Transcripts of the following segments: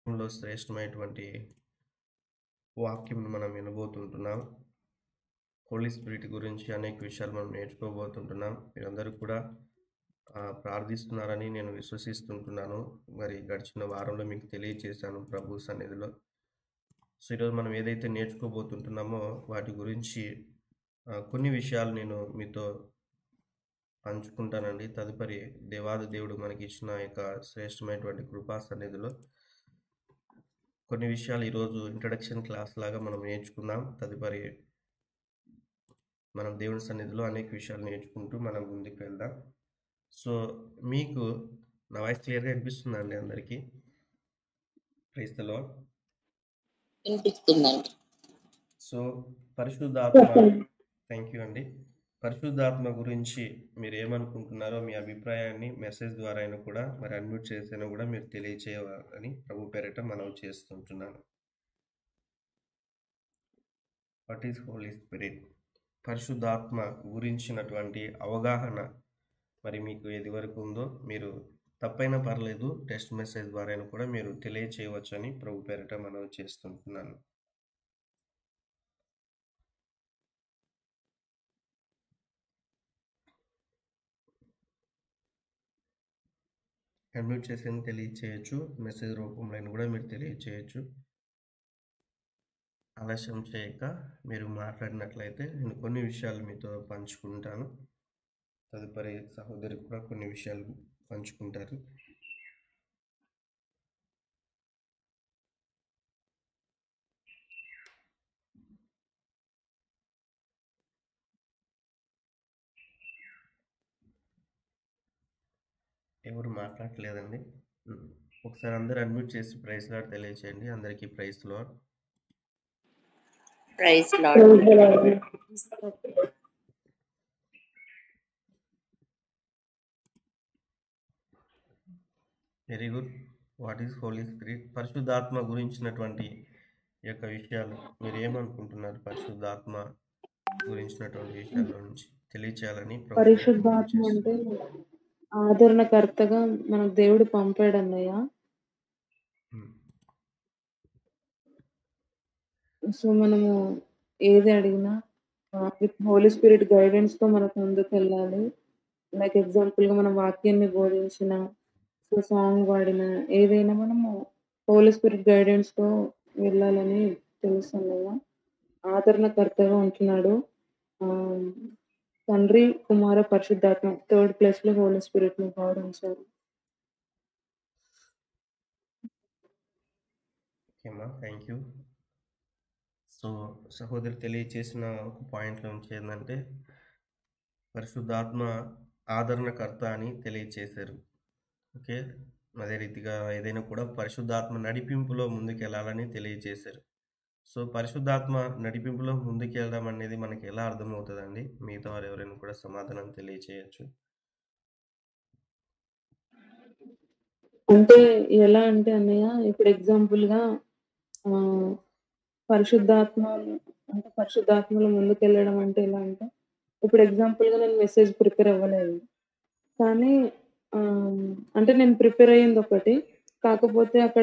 లో శ్రేష్టమైనటువంటి వాక్యంను మనం వినబోతుంటున్నాం హోలీ స్పిరిట్ గురించి అనేక విషయాలు మనం నేర్చుకోబోతుంటున్నాం మీరందరూ కూడా ఆ, ప్రార్థిస్తున్నారని నేను విశ్వసిస్తుంటున్నాను మరి గడిచిన వారంలో మీకు తెలియజేశాను ప్రభు సన్నిధిలో సో ఈరోజు మనం ఏదైతే నేర్చుకోబోతుంటున్నామో వాటి గురించి ఆ, కొన్ని విషయాలు నేను మీతో పంచుకుంటానండి తదుపరి దేవాది దేవుడు మనకి ఇచ్చిన యొక్క శ్రేష్టమైనటువంటి కృపా సన్నిధిలో కొన్ని విషయాలు ఈరోజు ఇంట్రడక్షన్ క్లాస్ లాగా మనం నేర్చుకుందాం తదుపరి మనం దేవుని సన్నిధిలో అనేక విషయాలు నేర్చుకుంటూ మనం ముందుకు వెళ్దాం సో మీకు నా వాయిస్ క్లియర్గా వినిపిస్తుందండి అందరికీ క్రైస్తలో వినిపిస్తుందండి సో పరిశుద్ధాత్మ థ్యాంక్ యూ అండి పరిశుద్ధాత్మ గురించి మీరు ఏమనుకుంటున్నారో మీ అభిప్రాయాన్ని మెసేజ్ ద్వారా అయినా కూడా మరి అన్మ్యూట్ చేసైనా కూడా మీరు తెలియచేయాలని ప్రభు పేరిట మనవి చేస్తుంటున్నాను వాట్ ఈస్ హోలీ స్పిరిట్ పరిశుద్ధాత్మ గురించినటువంటి అవగాహన మరి మీకు ఏది వరకు ఉందో మీరు తప్పైనా పర్లేదు టెక్స్ట్ మెసేజ్ ద్వారా అయినా కూడా మీరు తెలియచేయవచ్చని ప్రభు పేరిట మనవి చేస్తుంటున్నాను అన్మ్యూట్ చేసి తెలియచేయచ్చు మెసేజ్ రూపంలో అయినా కూడా మీరు తెలియచేయచ్చు ఆలస్యం చేయక మీరు మాట్లాడినట్లయితే నేను కొన్ని విషయాలు మీతో పంచుకుంటాను తదుపరి సహోదరి కూడా కొన్ని విషయాలు పంచుకుంటారు ఎవరు మాట్లాడట్లేదండి ఉమ్. ఒకసారి అందరూ అన్మ్యూట్ చేసి ప్రైస్ లాడ్ తెలియచేయండి అందరికీ praise Lord praise Lord very good what is Holy Spirit పరిశుద్ధాత్మ గురించినటువంటి ఈ యొక్క విషయాలు మీరు ఏమనుకుంటున్నారు పరిశుద్ధాత్మ గురించినటువంటి విషయాల గురించి తెలియచేయాలని ప్రభు పేరిట పరిశుద్ధాత్మ మనవి అంటే చేస్తున్నాను. ఆదరణకర్తగా మనకు దేవుడు పంపాడు అన్నయ్య ఉమ్. సో మనము ఏది అడిగినా విత్ హోలీ స్పిరిట్ గైడెన్స్ తో మనకు ముందుకు వెళ్ళాలి లైక్ ఎగ్జాంపుల్ గా మనం వాక్యాన్ని బోధించిన సో సాంగ్ పాడిన ఏదైనా మనము హోలీ స్పిరిట్ గైడెన్స్ తో వెళ్ళాలని తెలుసు అన్నయ్య ఆదరణకర్తగా ఉంటున్నాడు ఆ, తండ్రి కుమార పరిశుద్ధాత్మ థర్డ్ ప్లేస్ లో హోలీ స్పిరిట్ ని భావించారు ఓకేమ్మా థ్యాంక్ యూ సో సహోదరి తెలియచేసిన ఒక పాయింట్లో నుంచి ఏంటంటే పరిశుద్ధాత్మ ఆదరణకర్త అని తెలియచేశారు ఓకే అదే రీతిగా ఏదైనా కూడా పరిశుద్ధాత్మ నడిపింపులో ముందుకెళ్ళాలని తెలియచేశారు సో పరిశుద్ధాత్మ నడిపింపులో ముందుకెళ్ళడం అనేది మనకి ఎలా అర్థమవుతుందండి మిగతా వారు ఎవరైనా కూడా సమాధానం తెలియచేయచ్చు అంటే ఎలా అంటే అన్నయ్య ఇప్పుడు ఎగ్జాంపుల్ గా ఆ, పరిశుద్ధాత్మ అంటే పరిశుద్ధాత్మలో ముందుకెళ్ళడం అంటే ఎలా అంటే ఇప్పుడు ఎగ్జాంపుల్ గా నేను మెసేజ్ ప్రిపేర్ అవ్వలేదు కానీ ఆ, అంటే నేను ప్రిపేర్ అయ్యింది ఒకటి కాకపోతే అక్కడ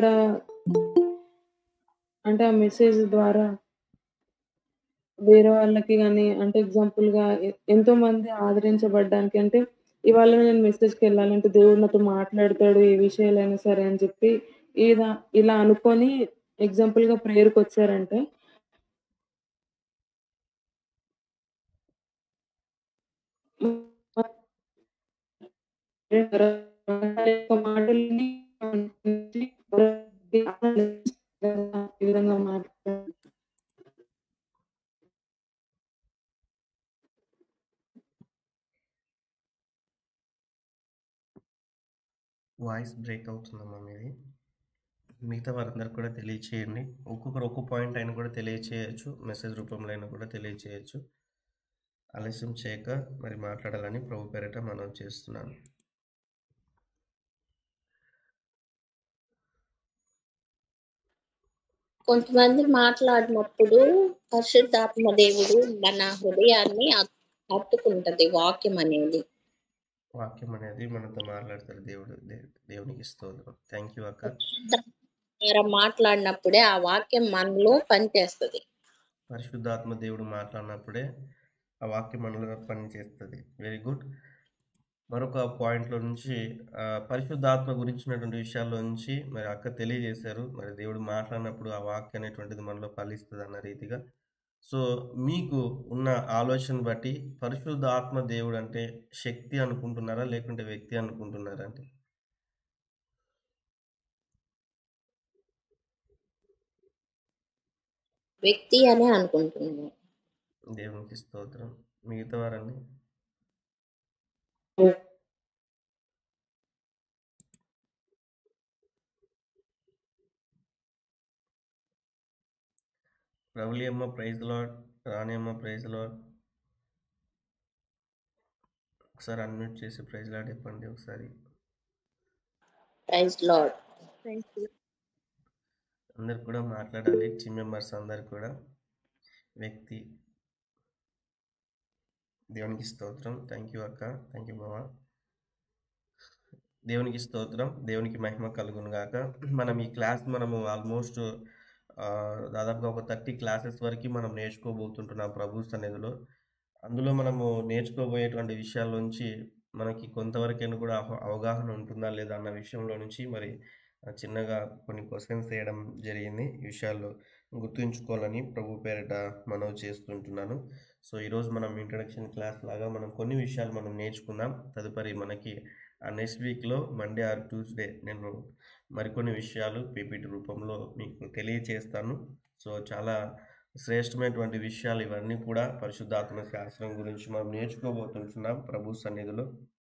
అంటే ఆ మెసేజ్ ద్వారా వేరే వాళ్ళకి కానీ అంటే ఎగ్జాంపుల్ గా ఎ- ఎంతో మంది ఆదరించబడడానికి అంటే ఇవాళ నేను మెసేజ్కి వెళ్ళాలంటే దేవుడు నాతో మాట్లాడతాడు ఏ విషయాలైనా సరే అని చెప్పి ఇలా ఇలా అనుకొని ఎగ్జాంపుల్ గా ప్రేయర్కి వచ్చారంటే యొక్క మాటల్ని ఈ విధంగా మాట్లాడారు వాయిస్ బ్రేక్ అవుతుందమ్మా మీది మిగతా వారందరికి కూడా తెలియచేయండి ఒక్కొక్కరు ఒక్కొక్క పాయింట్ అయినా కూడా తెలియచేయచ్చు మెసేజ్ రూపంలో అయినా కూడా తెలియచేయచ్చు ఆలస్యం చేయక మరి మాట్లాడాలని ప్రభు పేరిట మనం చేస్తున్నాను కొంతమంది మాట్లాడినప్పుడు పరిశుద్ధాత్మ దేవుడు మన హృదయాన్ని హత్- హత్తుకుంటది వాక్యం అనేది వాక్యం అనేది మనతో మాట్లాడతారు దేవుడు దే- దేవునికి స్తోత్రం థ్యాంక్ యూ అక్క పరిశుద్ధ ద్వారా మాట్లాడినప్పుడే ఆ వాక్యం మనలో పనిచేస్తది పరిశుద్ధాత్మ దేవుడు మాట్లాడినప్పుడే ఆ వాక్యం మనలో పనిచేస్తుంది వెరీ గుడ్ మరొక పాయింట్లో నుంచి ఆ, పరిశుద్ధాత్మ గురించినటువంటి విషయాల్లో నుంచి మరి అక్క తెలియజేశారు మరి దేవుడు మాట్లాడినప్పుడు ఆ వాక్యం అనేటువంటిది మనలో ఫలిస్తుంది అన్న రీతిగా సో మీకు ఉన్న ఆలోచన బట్టి పరిశుద్ధ ఆత్మ దేవుడు అంటే శక్తి అనుకుంటున్నారా లేకుంటే వ్యక్తి అనుకుంటున్నారా అంటే వ్యక్తి అనే అనుకుంటున్నాను దేవునికి స్తోత్రం మిగతా వారండి ప్రబలి అమ్మ ప్రైజ్ లాడ్ రాణి అమ్మ ప్రైజ్ లాడ్ ఒకసారి అన్మ్యూట్ చేసి ప్రైజ్ లాడ్ చెప్పండి ఒకసారి ప్రైజ్ లాడ్ అందరు కూడా మాట్లాడాలి టీమ్ మెంబర్స్ అందరు కూడా వ్యక్తి దేవునికి స్తోత్రం థ్యాంక్ యూ అక్క థ్యాంక్ యూ బావా దేవునికి స్తోత్రం దేవునికి మహిమ కలుగును గాక మనం ఈ క్లాస్ మనము ఆల్మోస్ట్ దాదాపుగా ఒక థర్టీ క్లాసెస్ వరకు మనం నేర్చుకోబోతుంటున్నాం ప్రభు సన్నిధిలో అందులో మనము నేర్చుకోబోయేటువంటి విషయాల నుంచి మనకి కొంతవరకైనా కూడా అవ- అవగాహన ఉంటుందా లేదా అన్న విషయంలో నుంచి మరి ఆ, చిన్నగా కొన్ని క్వశ్చన్స్ వేయడం జరిగింది ఈ విషయాల్లో గుర్తుంచుకోవాలని ప్రభు పేరిట మనవి చేస్తుంటున్నాను సో ఈరోజు మనం ఇంట్రడక్షన్ క్లాస్ లాగా మనం కొన్ని విషయాలు మనం నేర్చుకుందాం తదుపరి మనకి ఆ నెక్స్ట్ వీక్లో మండే ఆర్ ట్యూస్డే నేను మరికొన్ని విషయాలు పీపీటీ రూపంలో మీకు తెలియచేస్తాను సో చాలా శ్రేష్టమైనటువంటి విషయాలు ఇవన్నీ కూడా పరిశుద్ధాత్మ శాస్త్రం గురించి మనం నేర్చుకోబోతుంటున్నాం ప్రభు సన్నిధిలో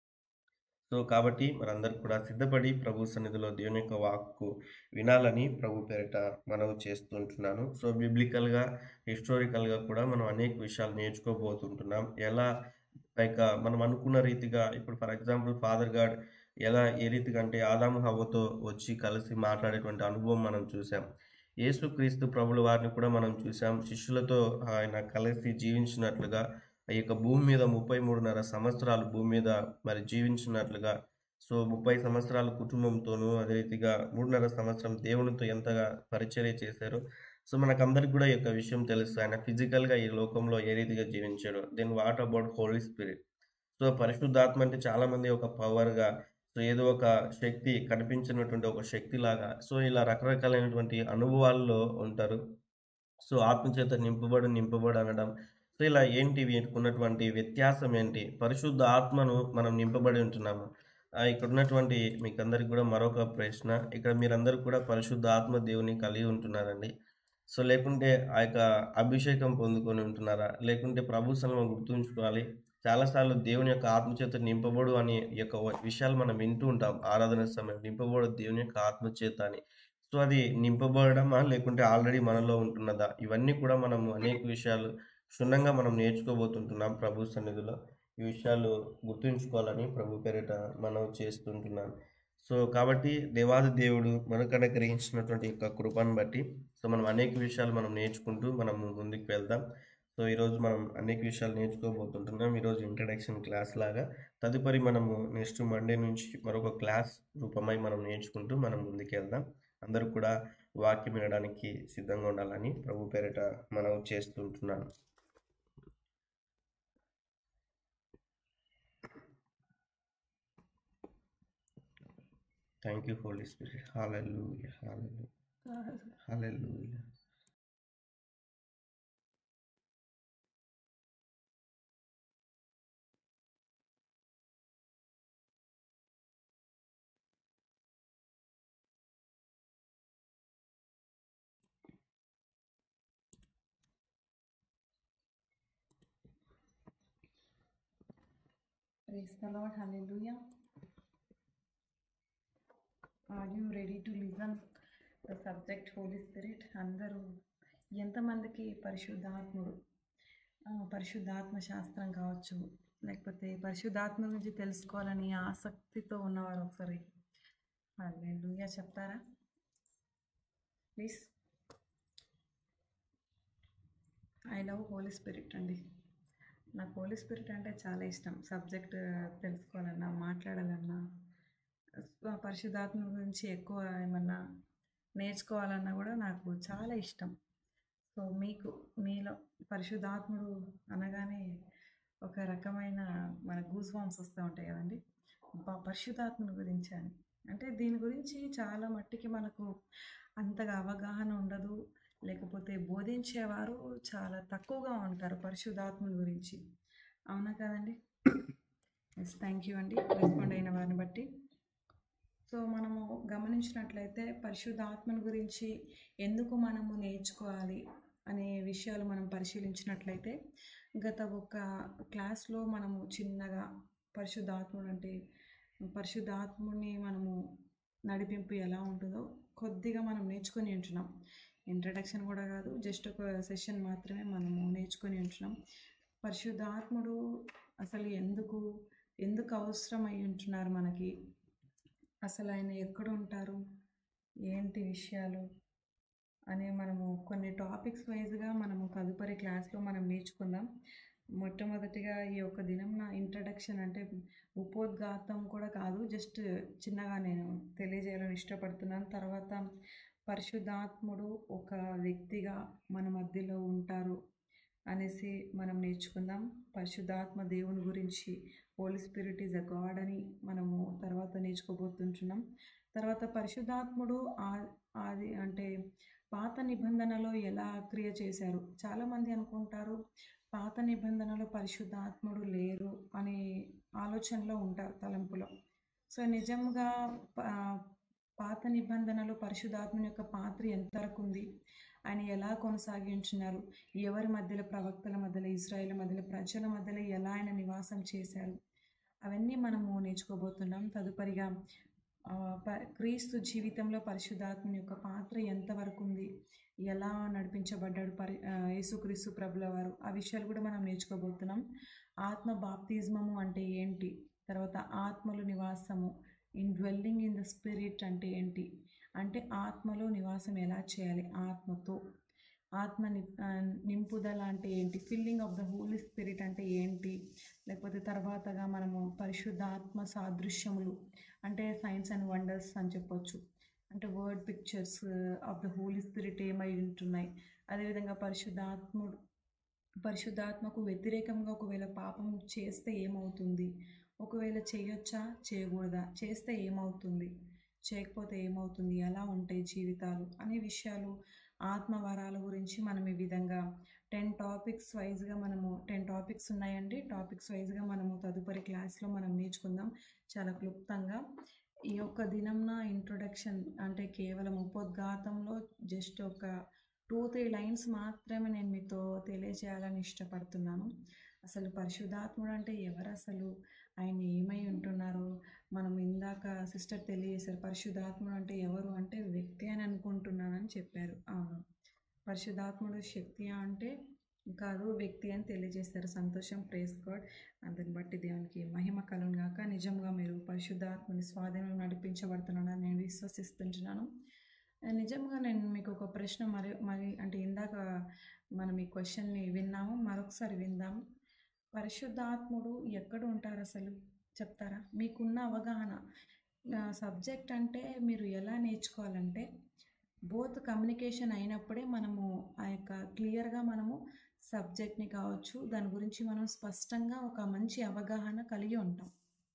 సో కాబట్టి మనందరూ కూడా సిద్ధపడి ప్రభు సన్నిధిలో దేవుని యొక్క వాక్కు వినాలని ప్రభు పేరిట మనవి చేస్తుంటున్నాను సో బిబ్లికల్గా హిస్టారికల్గా కూడా మనం అనేక విషయాలు నేర్చుకోబోతుంటున్నాం ఎలా లైక్ మనం అనుకున్న రీతిగా ఇప్పుడు ఫర్ ఎగ్జాంపుల్ ఫాదర్ గాడ్ ఎలా ఏ రీతిగా అంటే ఆదాము హవ్వతో వచ్చి కలిసి మాట్లాడేటువంటి అనుభవం మనం చూసాం యేసుక్రీస్తు ప్రభుల వారిని కూడా మనం చూసాం శిష్యులతో ఆయన కలిసి జీవించినట్లుగా ఈ యొక్క భూమి మీద ముప్పై మూడున్నర సంవత్సరాలు భూమి మీద మరి జీవించినట్లుగా సో ముప్పై సంవత్సరాల కుటుంబంతోనూ అదే రీతిగా మూడున్నర సంవత్సరం దేవునితో ఎంతగా పరిచర్య చేశారో సో మనకందరికి కూడా ఈ యొక్క విషయం తెలుసు ఆయన ఫిజికల్గా ఈ లోకంలో ఏ రీతిగా జీవించాడు then what about holy spirit so పరిశుద్ధాత్మ అంటే చాలామంది ఒక పవర్గా సో ఏదో ఒక శక్తి కనిపించినటువంటి ఒక శక్తి లాగా సో ఇలా రకరకాలైనటువంటి అనుభవాల్లో ఉంటారు సో ఆత్మచేత నింపబడు నింపబడు అనడం సో ఇలా ఏంటి వీటికి ఉన్నటువంటి వ్యత్యాసం ఏంటి పరిశుద్ధ ఆత్మను మనం నింపబడి ఉంటున్నాము ఆ, ఇక్కడ ఉన్నటువంటి మీకు అందరికి కూడా మరొక ప్రశ్న ఇక్కడ మీరందరూ కూడా పరిశుద్ధ ఆత్మ దేవుని కలిగి ఉంటున్నారండి సో లేకుంటే ఆ యొక్క అభిషేకం పొందుకొని ఉంటున్నారా లేకుంటే ప్రభు సలమ గుర్తుంచుకోవాలి చాలాసార్లు దేవుని యొక్క ఆత్మచేత నింపబడు అనే ఈ యొక్క విషయాలు మనం వింటూ ఉంటాం ఆరాధన సమయం నింపబడు దేవుని యొక్క ఆత్మచేత అని సో అది నింపబడమా లేకుంటే ఆల్రెడీ మనలో ఉంటున్నదా ఇవన్నీ కూడా మనము అనేక విషయాలు క్షుణ్ణంగా మనం నేర్చుకోబోతుంటున్నాం ప్రభు సన్నిధిలో ఈ విషయాలు గుర్తుంచుకోవాలని ప్రభు పేరిట మనం చేస్తుంటున్నాను సో కాబట్టి దేవాది దేవుడు మనకు అనుగ్రహించినటువంటి యొక్క కృపను బట్టి సో మనం అనేక విషయాలు మనం నేర్చుకుంటూ మనం ముందుకు వెళ్దాం సో ఈరోజు మనం అనేక విషయాలు నేర్చుకోబోతుంటున్నాం ఈరోజు ఇంట్రడక్షన్ క్లాస్ లాగా తదుపరి మనము నెక్స్ట్ మండే నుంచి మరొక క్లాస్ రూపమై మనం నేర్చుకుంటూ మనం ముందుకు వెళ్దాం అందరూ కూడా వాక్యం వినడానికి సిద్ధంగా ఉండాలని ప్రభు పేరిట మనం చేస్తుంటున్నాను thank you holy spirit hallelujah hallelujah hallelujah Praise the Lord. Hallelujah. Are you ready to listen the subject Holy Spirit? అందరూ ఎంతమందికి పరిశుద్ధాత్ముడు ఆ, పరిశుద్ధాత్మ శాస్త్రం కావచ్చు లేకపోతే పరిశుద్ధాత్మ గురించి తెలుసుకోవాలని ఆసక్తితో ఉన్నవారు ఒకసారి హల్లెలూయా చెప్తారా please I love holy spirit అండి నాకు హోలీ స్పిరిట్ అంటే చాలా ఇష్టం సబ్జెక్ట్ తెలుసుకోవాలన్నా మాట్లాడాలన్నా ఆ, పరిశుద్ధాత్మ గురించి ఎక్కువ ఏమన్నా నేర్చుకోవాలన్నా కూడా నాకు చాలా ఇష్టం సో మీకు మీలో పరిశుద్ధాత్ముడు అనగానే ఒక రకమైన మన గూస్ బాంబ్స్ వస్తూ ఉంటాయి కదండి అబ్బా పరిశుద్ధాత్ముని గురించి అని అంటే దీని గురించి చాలా మట్టికి మనకు అంతగా అవగాహన ఉండదు లేకపోతే బోధించేవారు చాలా తక్కువగా ఉంటారు పరిశుద్ధాత్ముని గురించి అవునా కదండి ఎస్ థ్యాంక్ యూ అండి రెస్పాండ్ అయిన వారిని బట్టి సో మనము గమనించినట్లయితే పరిశుద్ధాత్మని గురించి ఎందుకు మనము నేర్చుకోవాలి అనే విషయాలు మనం పరిశీలించినట్లయితే గత ఒక క్లాస్లో మనము చిన్నగా పరిశుద్ధాత్ముడు అంటే పరిశుద్ధాత్ముడిని మనము నడిపింపు ఎలా ఉంటుందో కొద్దిగా మనం నేర్చుకొని ఉంటున్నాం ఇంట్రడక్షన్ కూడా కాదు జస్ట్ ఒక సెషన్ మాత్రమే మనము నేర్చుకొని ఉంటున్నాం పరిశుద్ధాత్ముడు అసలు ఎందుకు ఎందుకు అవసరం అయి ఉంటున్నారు మనకి అసలు ఆయన ఎక్కడ ఉంటారు ఏంటి విషయాలు అనే మనము కొన్ని టాపిక్స్ వైజ్గా మనము తదుపరి క్లాస్లో మనం నేర్చుకుందాం మొట్టమొదటిగా ఈ యొక్క దినం నా ఇంట్రడక్షన్ అంటే ఉపోద్ఘాతం కూడా కాదు జస్ట్ చిన్నగా నేను తెలియజేయాలని ఇష్టపడుతున్నాను తర్వాత పరిశుద్ధాత్ముడు ఒక వ్యక్తిగా మన మధ్యలో ఉంటారు అనేసి మనం నేర్చుకుందాం పరిశుద్ధాత్మ దేవుని గురించి holy spirit is a God అని మనము తర్వాత నేర్చుకోబోతుంటున్నాం తర్వాత పరిశుద్ధాత్ముడు ఆ- అది అంటే పాత నిబంధనలో ఎలా క్రియ చేశారు చాలామంది అనుకుంటారు పాత నిబంధనలో పరిశుద్ధాత్ముడు లేరు అనే ఆలోచనలో ఉంటారు తలంపులో సో నిజంగా ప- పాత నిబంధనలో పరిశుద్ధాత్మని యొక్క పాత్ర ఎంతవరకు ఉంది ఆయన ఎలా కొనసాగించినారు ఎవరి మధ్యలో ప్రవక్తల మధ్యలో ఇజ్రాయేల్ మధ్యలో ప్రజల మధ్యలో ఎలా ఆయన నివాసం చేశారు అవన్నీ మనము నేర్చుకోబోతున్నాం తదుపరిగా ఆ, ప- క్రీస్తు జీవితంలో పరిశుద్ధాత్మని యొక్క పాత్ర ఎంతవరకు ఉంది ఎలా నడిపించబడ్డాడు పరి ఆ, యేసుక్రీస్తు ప్రభుల వారు ఆ విషయాలు కూడా మనం నేర్చుకోబోతున్నాం ఆత్మ బాప్తిజమము అంటే ఏంటి తర్వాత ఆత్మలు నివాసము indwelling in the spirit అంటే ఏంటి అంటే ఆత్మలో నివాసం ఎలా చేయాలి ఆత్మతో ఆత్మ ని ఆ, నింపుదల అంటే ఏంటి filling of the holy spirit అంటే ఏంటి లేకపోతే తర్వాతగా మనము పరిశుద్ధాత్మ సాదృశ్యములు అంటే సైన్స్ అండ్ వండర్స్ అని చెప్పొచ్చు అంటే word pictures of the holy spirit ఏమై ఉంటున్నాయి అదేవిధంగా పరిశుద్ధాత్ముడు పరిశుద్ధాత్మకు వ్యతిరేకంగా ఒకవేళ పాపం చేస్తే ఏమవుతుంది ఒకవేళ చేయొచ్చా చేయకూడదా చేస్తే ఏమవుతుంది చేయకపోతే ఏమవుతుంది ఎలా ఉంటాయి జీవితాలు అనే విషయాలు ఆత్మవరాల గురించి మనం ఈ విధంగా టెన్ టాపిక్స్ వైజ్గా మనము టెన్ టాపిక్స్ ఉన్నాయండి టాపిక్స్ వైజ్గా మనము తదుపరి క్లాస్లో మనం నేర్చుకుందాం చాలా క్లుప్తంగా ఈ యొక్క దినంన ఇంట్రొడక్షన్ అంటే కేవలం ఉపోద్ఘాతంలో జస్ట్ ఒక టూ త్రీ లైన్స్ మాత్రమే నేను మీతో తెలియజేయాలని ఇష్టపడుతున్నాను అసలు పరిశుద్ధాత్ముడు అంటే ఎవరు అసలు ఆయన ఏమై ఉంటున్నారు మనం ఇందాక సిస్టర్ తెలియజేశారు పరిశుద్ధాత్ముడు అంటే ఎవరు అంటే వ్యక్తి అని అనుకుంటున్నానని చెప్పారు అవును పరిశుద్ధాత్ముడు శక్తి అంటే కాదు వ్యక్తి అని తెలియజేశారు సంతోషం ప్రేస్ గాడ్ అందుని బట్టి దేవునికి మహిమ కలుగును గాక నిజంగా మీరు పరిశుద్ధాత్మని స్వాధీనం నడిపించబడుతున్నారని నేను విశ్వసిస్తుంటున్నాను నిజంగా నేను మీకు ఒక ప్రశ్న మరి మరి అంటే ఇందాక మనం ఈ క్వశ్చన్ని విన్నాము మరొకసారి విందాం పరిశుద్ధాత్ముడు ఎక్కడ ఉంటారు అసలు చెప్తారా మీకున్న అవగాహన సబ్జెక్ట్ అంటే మీరు ఎలా నేర్చుకోవాలంటే బోత్ కమ్యూనికేషన్ అయినప్పుడే మనము ఆ యొక్క క్లియర్గా మనము సబ్జెక్ట్ని కావచ్చు దాని గురించి మనం స్పష్టంగా ఒక మంచి అవగాహన కలిగి ఉంటాం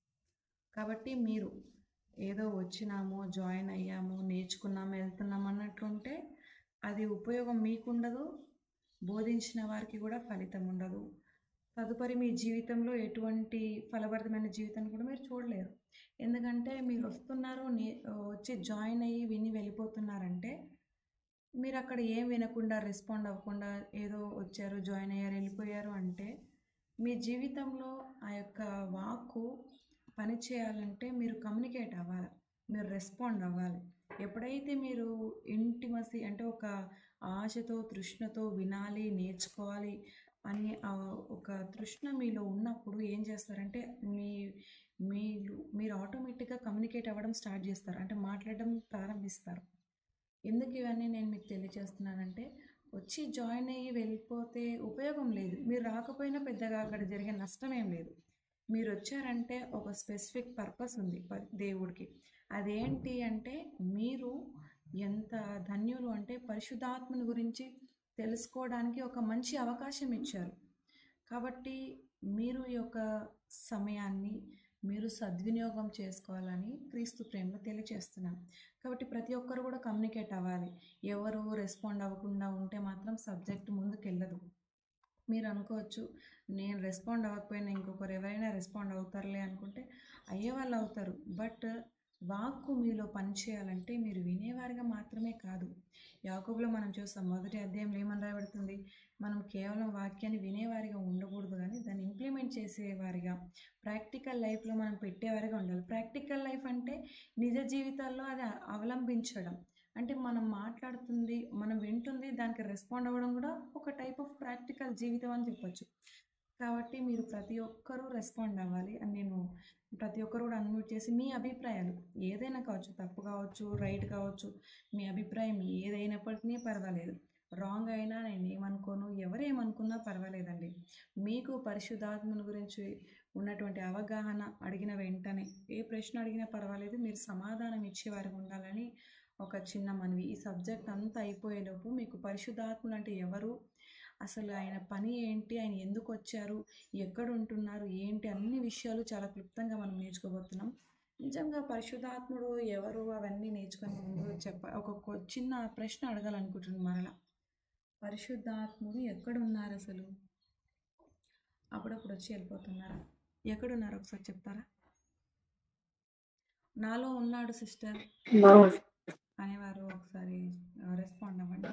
కాబట్టి మీరు ఏదో వచ్చినాము జాయిన్ అయ్యాము నేర్చుకున్నాము వెళ్తున్నాము అన్నట్లుంటే అది ఉపయోగం మీకుండదు బోధించిన వారికి కూడా ఫలితం ఉండదు తదుపరి మీ జీవితంలో ఎటువంటి ఫలభరితమైన జీవితాన్ని కూడా మీరు చూడలేరు ఎందుకంటే మీరు వస్తున్నారు నే వచ్చి జాయిన్ అయ్యి విని వెళ్ళిపోతున్నారంటే మీరు అక్కడ ఏం వినకుండా రెస్పాండ్ అవ్వకుండా ఏదో వచ్చారు జాయిన్ అయ్యారు వెళ్ళిపోయారు అంటే మీ జీవితంలో ఆ యొక్క వాక్కు పని చేయాలంటే మీరు కమ్యూనికేట్ అవ్వాలి మీరు రెస్పాండ్ అవ్వాలి ఎప్పుడైతే మీరు ఇంటిమసి అంటే ఒక ఆశతో తృష్ణతో వినాలి నేర్చుకోవాలి అని ఆ ఒక తృష్ణ మీలో ఉన్నప్పుడు ఏం చేస్తారంటే మీ మీరు మీరు ఆటోమేటిక్గా కమ్యూనికేట్ అవ్వడం స్టార్ట్ చేస్తారు అంటే మాట్లాడడం ప్రారంభిస్తారు ఎందుకు ఇవన్నీ నేను మీకు తెలియజేస్తున్నానంటే వచ్చి జాయిన్ అయ్యి వెళ్ళిపోతే ఉపయోగం లేదు మీరు రాకపోయినా పెద్దగా అక్కడ జరిగే నష్టం ఏం లేదు మీరు వచ్చారంటే ఒక స్పెసిఫిక్ పర్పస్ ఉంది ప- దేవుడికి అదేంటి అంటే మీరు ఎంత ధన్యులు అంటే పరిశుద్ధాత్మని గురించి తెలుసుకోవడానికి ఒక మంచి అవకాశం ఇచ్చారు కాబట్టి మీరు ఈ యొక్క సమయాన్ని మీరు సద్వినియోగం చేసుకోవాలని క్రీస్తు ప్రేమలో తెలియజేస్తున్నాను కాబట్టి ప్రతి ఒక్కరు కూడా కమ్యూనికేట్ అవ్వాలి ఎవరు రెస్పాండ్ అవ్వకుండా ఉంటే మాత్రం సబ్జెక్ట్ ముందుకు వెళ్ళదు మీరు అనుకోవచ్చు నేను రెస్పాండ్ అవ్వకపోయినా ఇంకొకరు ఎవరైనా రెస్పాండ్ అవుతారులే అనుకుంటే అయ్యే వాళ్ళు అవుతారు బట్ వాక్కు మీలో పనిచేయాలంటే మీరు వినేవారిగా మాత్రమే కాదు యాకోబులో మనం చూస్తాం మొదటి అధ్యాయంలో ఏమని రాయబడుతుంది మనం కేవలం వాక్యాన్ని వినేవారిగా ఉండకూడదు కానీ దాన్ని ఇంప్లిమెంట్ చేసేవారిగా ప్రాక్టికల్ లైఫ్లో మనం పెట్టేవారిగా ఉండాలి ప్రాక్టికల్ లైఫ్ అంటే నిజ జీవితాల్లో అది అవలంబించడం అంటే మనం మాట్లాడుతుంది మనం వింటుంది దానికి రెస్పాండ్ అవ్వడం కూడా ఒక టైప్ ఆఫ్ ప్రాక్టికల్ జీవితం అని చెప్పొచ్చు కాబట్టి మీరు ప్రతి ఒక్కరూ రెస్పాండ్ అవ్వాలి అని నేను ప్రతి ఒక్కరు కూడా అన్మ్యూట్ చేసి మీ అభిప్రాయాలు ఏదైనా కావచ్చు తప్పు కావచ్చు రైట్ కావచ్చు మీ అభిప్రాయం ఏదైనప్పటికీ పర్వాలేదు రాంగ్ అయినా నేను ఏమనుకోను ఎవరేమనుకున్నా పర్వాలేదండి మీకు పరిశుద్ధాత్మల గురించి ఉన్నటువంటి అవగాహన అడిగిన వెంటనే ఏ ప్రశ్న అడిగినా పర్వాలేదు మీరు సమాధానం ఇచ్చేవారికి ఉండాలని ఒక చిన్న మనవి ఈ సబ్జెక్ట్ అంతా అయిపోయేలోపు మీకు పరిశుద్ధాత్ములు అంటే ఎవరు అసలు ఆయన పని ఏంటి ఆయన ఎందుకు వచ్చారు ఎక్కడ ఉంటున్నారు ఏంటి అన్ని విషయాలు చాలా క్లుప్తంగా మనం నేర్చుకోబోతున్నాం నిజంగా పరిశుద్ధాత్ముడు ఎవరు అవన్నీ నేర్చుకునే ముందు చెప్ప ఒక కొ- చిన్న ప్రశ్న అడగాలనుకుంటున్నాను మరలా పరిశుద్ధాత్ముడు ఎక్కడ ఉన్నారు అసలు అప్పుడప్పుడు వచ్చి వెళ్ళిపోతున్నారా ఎక్కడున్నారు ఒకసారి చెప్తారా నాలో ఉన్నాడు సిస్టర్ అనేవారు ఒకసారి రెస్పాండ్ అవ్వండి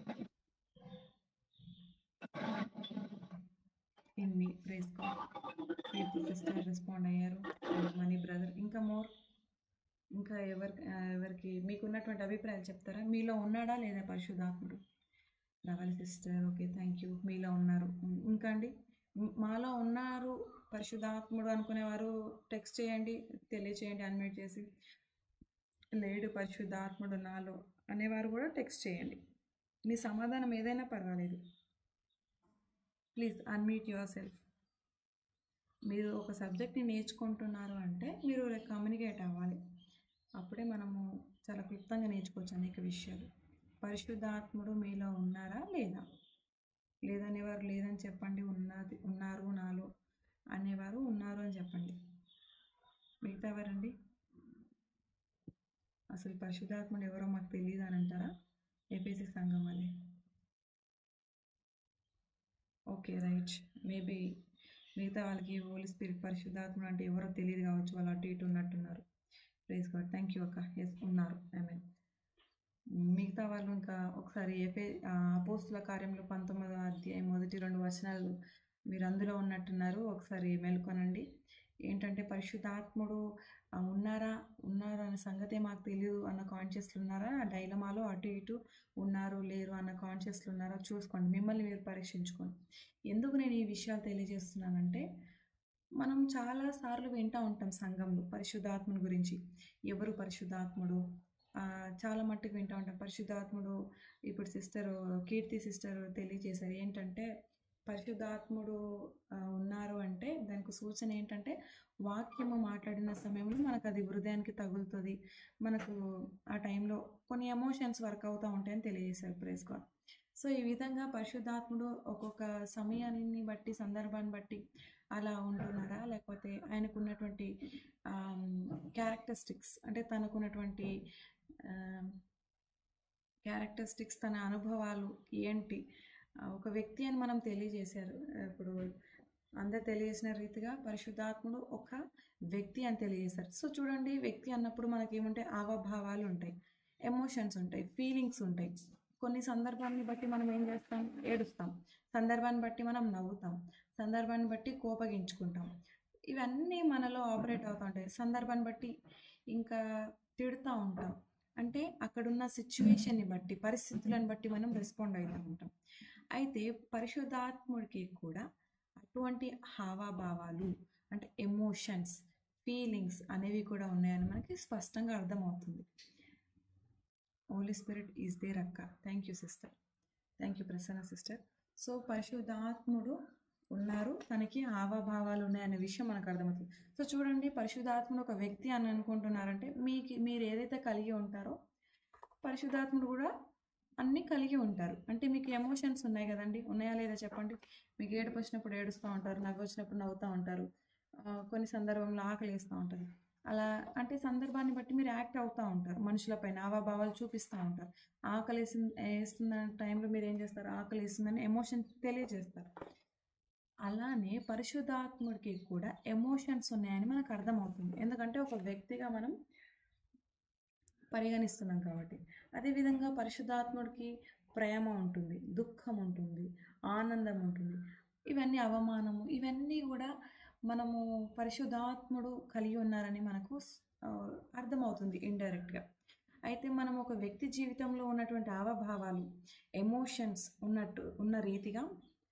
ఇన్ని ప్రేస్ కీర్తి సిస్టర్ రెస్పాండ్ అయ్యారు మనీ బ్రదర్ ఇంకా మోర్ ఇంకా ఎవరి ఆ, ఎవరికి మీకున్నటువంటి అభిప్రాయాలు చెప్తారా మీలో ఉన్నాడా లేదా పరిశుద్ధాత్ముడు రవల్ సిస్టర్ ఓకే థ్యాంక్ యూ మీలో ఉన్నారు ఉం, ఇంకా అండి మ్, మాలో ఉన్నారు పరిశుద్ధాత్ముడు అనుకునేవారు టెక్స్ట్ చేయండి తెలియచేయండి అన్మ్యూట్ చేసి లేడు పరిశుద్ధాత్ముడు నాలో అనేవారు కూడా టెక్స్ట్ చేయండి మీ సమాధానం ఏదైనా పర్వాలేదు ప్లీజ్ అన్మ్యూట్ యువర్ సెల్ఫ్ మీరు ఒక సబ్జెక్ట్ని నేర్చుకుంటున్నారు అంటే మీరు కమ్యూనికేట్ అవ్వాలి అప్పుడే మనము చాలా క్లుప్తంగా నేర్చుకోవచ్చు అనేక విషయాలు పరిశుద్ధాత్ముడు మీలో ఉన్నారా లేదా లేదనేవారు లేదని చెప్పండి ఉన్నది ఉన్నారు నాలో అనేవారు ఉన్నారు అని చెప్పండి మిగతా ఎవరండి అసలు పరిశుద్ధాత్ముడు ఎవరో మాకు తెలియదు అని అంటారా ఏపీసీ సంఘం అది ఓకే రైట్ మేబీ మిగతా వాళ్ళకి హోలీ స్పిరిట్ పరిశుద్ధాత్ముడు అంటే ఎవరో తెలియదు కావచ్చు వాళ్ళు అటు ఇటు ఉన్నట్టున్నారు ప్రైజ్ గాడ్ థ్యాంక్ యూ అక్క ఎస్ ఉన్నారు ఐ మీన్ మిగతా వాళ్ళు ఇంకా ఒకసారి ఏపే అపోస్తుల కార్యంలో పంతొమ్మిదవ అధ్యాయం మొదటి రెండు వచనాలు మీరు అందులో ఉన్నట్టున్నారు ఒకసారి మేల్కొనండి ఏంటంటే పరిశుద్ధాత్ముడు ఆ, ఉన్నారా ఉన్నారు అనే సంగతే మాకు తెలియదు అన్న కాన్షియస్లు ఉన్నారా ఆ డైలమాలో అటు ఇటు ఉన్నారు లేరు అన్న కాన్షియస్లు ఉన్నారా చూసుకోండి మిమ్మల్ని మీరు పరీక్షించుకోండి ఎందుకు నేను ఈ విషయాలు తెలియజేస్తున్నానంటే మనం చాలా సార్లు వింటూ ఉంటాం సంఘంలో పరిశుద్ధాత్ముని గురించి ఎవరు పరిశుద్ధాత్ముడు ఆ, చాలా మట్టుకు వింటూ ఉంటాం పరిశుద్ధాత్ముడు ఇప్పుడు సిస్టర్ కీర్తి సిస్టర్ తెలియజేశారు ఏంటంటే పరిశుద్ధాత్ముడు ఆ, ఉన్నారు అంటే దానికి సూచన ఏంటంటే వాక్యము మాట్లాడిన సమయంలో మనకు అది హృదయానికి తగులుతుంది మనకు ఆ టైంలో కొన్ని ఎమోషన్స్ వర్క్ అవుతూ ఉంటాయని తెలియజేశారు ప్రేస్ గాడ్ సో ఈ విధంగా పరిశుద్ధాత్ముడు ఒక్కొక్క సమయాన్ని బట్టి సందర్భాన్ని బట్టి అలా ఉంటున్నారా లేకపోతే ఆయనకున్నటువంటి క్యారెక్టరిస్టిక్స్ అంటే తనకున్నటువంటి క్యారెక్టరిస్టిక్స్ తన అనుభవాలు ఏంటి ఆ, ఒక వ్యక్తి అని మనం తెలియజేశారు ఇప్పుడు అందరు తెలియజేసిన రీతిగా పరిశుద్ధాత్ముడు ఒక వ్యక్తి అని తెలియజేశారు సో చూడండి వ్యక్తి అన్నప్పుడు మనకి ఏముంటాయి హావభావాలు ఉంటాయి ఎమోషన్స్ ఉంటాయి ఫీలింగ్స్ ఉంటాయి కొన్ని సందర్భాన్ని బట్టి మనం ఏం చేస్తాం ఏడుస్తాం సందర్భాన్ని బట్టి మనం నవ్వుతాం సందర్భాన్ని బట్టి కోపగించుకుంటాం ఇవన్నీ మనలో ఆపరేట్ అవుతూ ఉంటాయి సందర్భాన్ని బట్టి ఇంకా తిడుతూ ఉంటాం అంటే అక్కడున్న సిచ్యువేషన్ని బట్టి పరిస్థితులను బట్టి మనం రెస్పాండ్ అవుతూ ఉంటాం అయితే పరిశుద్ధాత్ముడికి కూడా అటువంటి హావాభావాలు అంటే ఎమోషన్స్ ఫీలింగ్స్ అనేవి కూడా ఉన్నాయని మనకి స్పష్టంగా అర్థమవుతుంది హోలీ స్పిరిట్ ఈజ్ దేర్ అక్క thank you sister thank you Prasanna sister so పరిశుద్ధాత్ముడు ఉన్నారు తనకి హావభావాలు ఉన్నాయనే విషయం మనకు అర్థమవుతుంది సో చూడండి పరిశుద్ధాత్ముడు ఒక వ్యక్తి అని అనుకుంటున్నారంటే మీకు మీరు ఏదైతే కలిగి ఉంటారో పరిశుద్ధాత్ముడు కూడా అన్నీ కలిగి ఉంటారు అంటే మీకు ఎమోషన్స్ ఉన్నాయి కదండి ఉన్నాయా లేదా చెప్పండి మీకు ఏడుపు వచ్చినప్పుడు ఏడుస్తూ ఉంటారు నవ్వు వచ్చినప్పుడు నవ్వుతూ ఉంటారు ఆ, కొన్ని సందర్భంలో ఆకలి వేస్తూ ఉంటారు అలా అంటే సందర్భాన్ని బట్టి మీరు యాక్ట్ అవుతూ ఉంటారు మనుషులపైన హావాభావాలు చూపిస్తూ ఉంటారు ఆకలి వేసిన వేస్తున్న టైంలో మీరు ఏం చేస్తారు ఆకలి వేస్తుందని ఎమోషన్ తెలియజేస్తారు అలానే పరిశుద్ధాత్ముడికి కూడా ఎమోషన్స్ ఉన్నాయని మనకు అర్థమవుతుంది ఎందుకంటే ఒక వ్యక్తిగా మనం పరిగణిస్తున్నాం కాబట్టి అదేవిధంగా పరిశుద్ధాత్ముడికి ప్రేమ ఉంటుంది దుఃఖం ఉంటుంది ఆనందం ఉంటుంది ఇవన్నీ అవమానము ఇవన్నీ కూడా మనము పరిశుద్ధాత్ముడు కలిగి ఉన్నారని మనకు ఆ, అర్థమవుతుంది ఇండైరెక్ట్గా అయితే మనం ఒక వ్యక్తి జీవితంలో ఉన్నటువంటి హావభావాలు ఎమోషన్స్ ఉన్నట్టు ఉన్న రీతిగా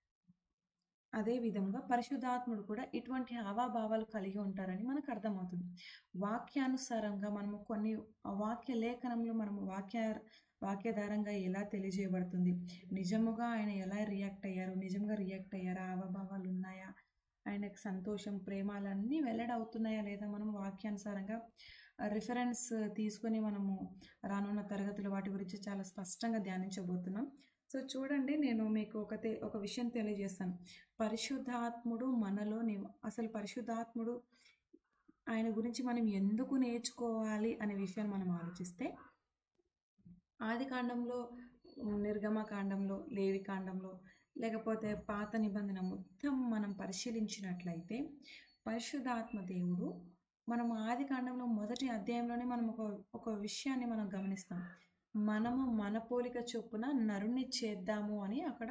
అదే విధంగా పరిశుద్ధాత్ముడు కూడా ఇటువంటి హావాభావాలు కలిగి ఉంటారని మనకు అర్థమవుతుంది వాక్యానుసారంగా మనము కొన్ని వాక్య లేఖనంలో మనము వాక్య వాక్యాధారంగా ఎలా తెలియజేయబడుతుంది నిజముగా ఆయన ఎలా రియాక్ట్ అయ్యారు నిజంగా రియాక్ట్ అయ్యారా హావభావాలు ఉన్నాయా ఆయనకు సంతోషం ప్రేమాలన్నీ వెల్లడవుతున్నాయా లేదా మనం వాక్యానుసారంగా రిఫరెన్స్ తీసుకొని మనము రానున్న తరగతులు వాటి గురించి చాలా స్పష్టంగా ధ్యానించబోతున్నాం సో చూడండి నేను మీకు ఒక తె- ఒక విషయం తెలియజేస్తాను పరిశుద్ధాత్ముడు మనలో నివ అసలు పరిశుద్ధాత్ముడు ఆయన గురించి మనం ఎందుకు నేర్చుకోవాలి అనే విషయాన్ని మనం ఆలోచిస్తే ఆది కాండంలో నిర్గమ కాండంలో లేవి కాండంలో లేకపోతే పాత నిబంధన మొత్తం మనం పరిశీలించినట్లయితే పరిశుద్ధాత్మ దేవుడు మనం ఆది కాండంలో మొదటి అధ్యాయంలోనే మనం ఒక ఒక విషయాన్ని మనం గమనిస్తాం మనము మన పోలిక చొప్పున నరుణ్ణి చేద్దాము అని అక్కడ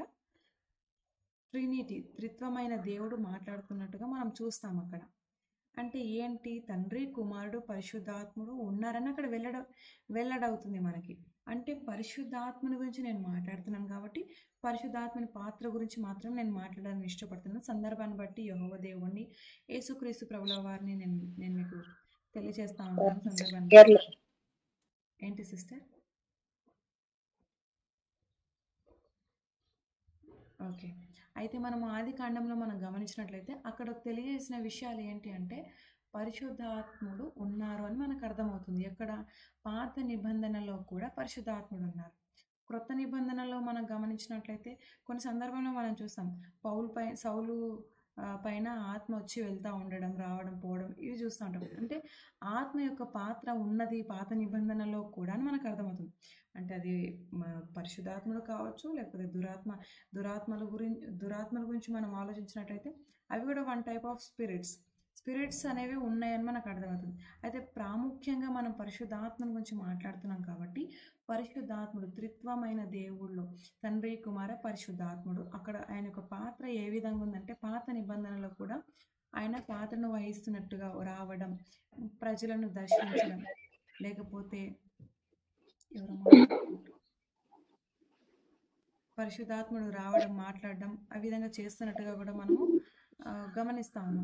ట్రినిటీ త్రిత్వమైన దేవుడు మాట్లాడుతున్నట్టుగా మనం చూస్తాం అక్కడ అంటే ఏంటి తండ్రి కుమారుడు పరిశుద్ధాత్ముడు ఉన్నారని అక్కడ వెళ్ళడ వెల్లడవుతుంది మనకి అంటే పరిశుద్ధాత్మని గురించి నేను మాట్లాడుతున్నాను కాబట్టి పరిశుద్ధాత్మని పాత్ర గురించి మాత్రం నేను మాట్లాడాలని ఇష్టపడుతున్నాను సందర్భాన్ని బట్టి యహోవ దేవుణ్ణి యేసుక్రీస్తు ప్రభుల వారిని నేను నేను మీకు తెలియజేస్తా ఉంటాను సందర్భాన్ని కేరళ బట్టి. ఏంటి సిస్టర్ ఓకే అయితే మనం ఆది కాండంలో మనం గమనించినట్లయితే అక్కడ తెలియజేసిన విషయాలు ఏంటి అంటే పరిశుద్ధాత్ముడు ఉన్నారు అని మనకు అర్థమవుతుంది ఎక్కడ పాత నిబంధనలో కూడా పరిశుద్ధాత్ముడు ఉన్నారు క్రొత్త నిబంధనలో మనం గమనించినట్లయితే కొన్ని సందర్భంలో మనం చూస్తాం పౌలు పై సౌలు ఆ, పైన ఆత్మ వచ్చి వెళ్తూ ఉండడం రావడం పోవడం ఇవి చూస్తూ ఉంటాం అంటే ఆత్మ యొక్క పాత్ర ఉన్నది పాత నిబంధనలో కూడా అని మనకు అర్థమవుతుంది అంటే అది మన పరిశుద్ధాత్ముడు కావచ్చు లేకపోతే దురాత్మ దురాత్మల గురించి దురాత్మల గురించి మనం ఆలోచించినట్లయితే అవి కూడా one type of spirits spirits అనేవి ఉన్నాయని మనకు అర్థమవుతుంది అయితే ప్రాముఖ్యంగా మనం పరిశుద్ధాత్మల గురించి మాట్లాడుతున్నాం కాబట్టి పరిశుద్ధాత్ముడు త్రిత్వమైన దేవుళ్ళు తండ్రి కుమార పరిశుద్ధాత్ముడు అక్కడ ఆయన యొక్క పాత్ర ఏ విధంగా ఉందంటే పాత నిబంధనలో కూడా ఆయన పాత్రను వహిస్తున్నట్టుగా రావడం ప్రజలను దర్శించడం లేకపోతే ఎవరు మాట్లాడుతున్నారు? పరిశుద్ధాత్ముడు రావడం మాట్లాడడం ఆ విధంగా చేస్తున్నట్టుగా కూడా మనము ఆ, గమనిస్తా ఉన్నాం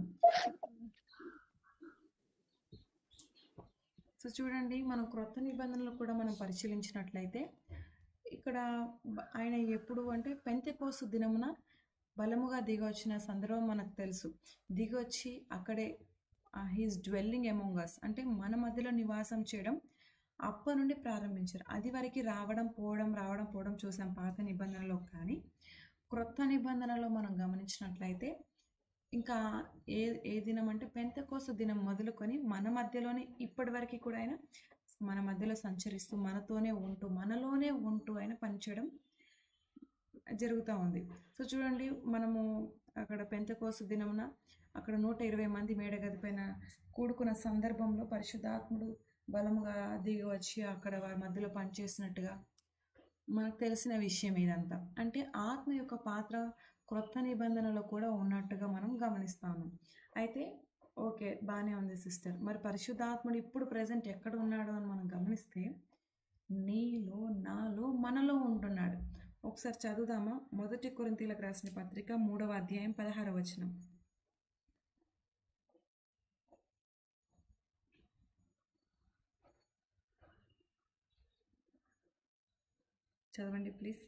సో చూడండి మనం క్రొత్త నిబంధనలు కూడా మనం పరిశీలించినట్లయితే ఇక్కడ బ- ఆయన ఎప్పుడు అంటే పెంతెకోసు దినమున బలముగా దిగొచ్చిన సందర్భం మనకు తెలుసు దిగొచ్చి అక్కడే హీస్ డ్వెల్లింగ్ ఎమోంగ్ అస్ అంటే మన మధ్యలో నివాసం చేయడం అప్పటి నుండి ప్రారంభించారు అది వరకు రావడం పోవడం రావడం పోవడం చూసాం పాత నిబంధనలో కానీ క్రొత్త నిబంధనలో మనం గమనించినట్లయితే ఇంకా ఏ ఏ దినం అంటే పెంతకోస దినం మొదలుకొని మన మధ్యలోనే ఇప్పటి వరకు కూడా ఆయన మన మధ్యలో సంచరిస్తూ మనతోనే ఉంటూ మనలోనే ఉంటూ ఆయన పనిచేయడం జరుగుతూ ఉంది సో చూడండి మనము అక్కడ పెంతకోస దినమున అక్కడ నూట ఇరవై మంది మేడగది పైన కూడుకున్న సందర్భంలో పరిశుద్ధాత్ముడు బలముగా దిగి వచ్చి అక్కడ వారి మధ్యలో పనిచేసినట్టుగా మనకు తెలిసిన విషయం ఇదంతా అంటే ఆత్మ యొక్క పాత్ర క్రొత్త నిబంధనలో కూడా ఉన్నట్టుగా మనం గమనిస్తాము అయితే ఓకే బాగానే ఉంది సిస్టర్ మరి పరిశుద్ధాత్ముడు ఇప్పుడు ప్రజెంట్ ఎక్కడ ఉన్నాడు అని మనం గమనిస్తే నీలో నాలో మనలో ఉంటున్నాడు ఒకసారి చదువుదామా మొదటి కొరింతీలకు రాసిన పత్రిక మూడవ అధ్యాయం పదహారవ వచనం చదవండి ప్లీజ్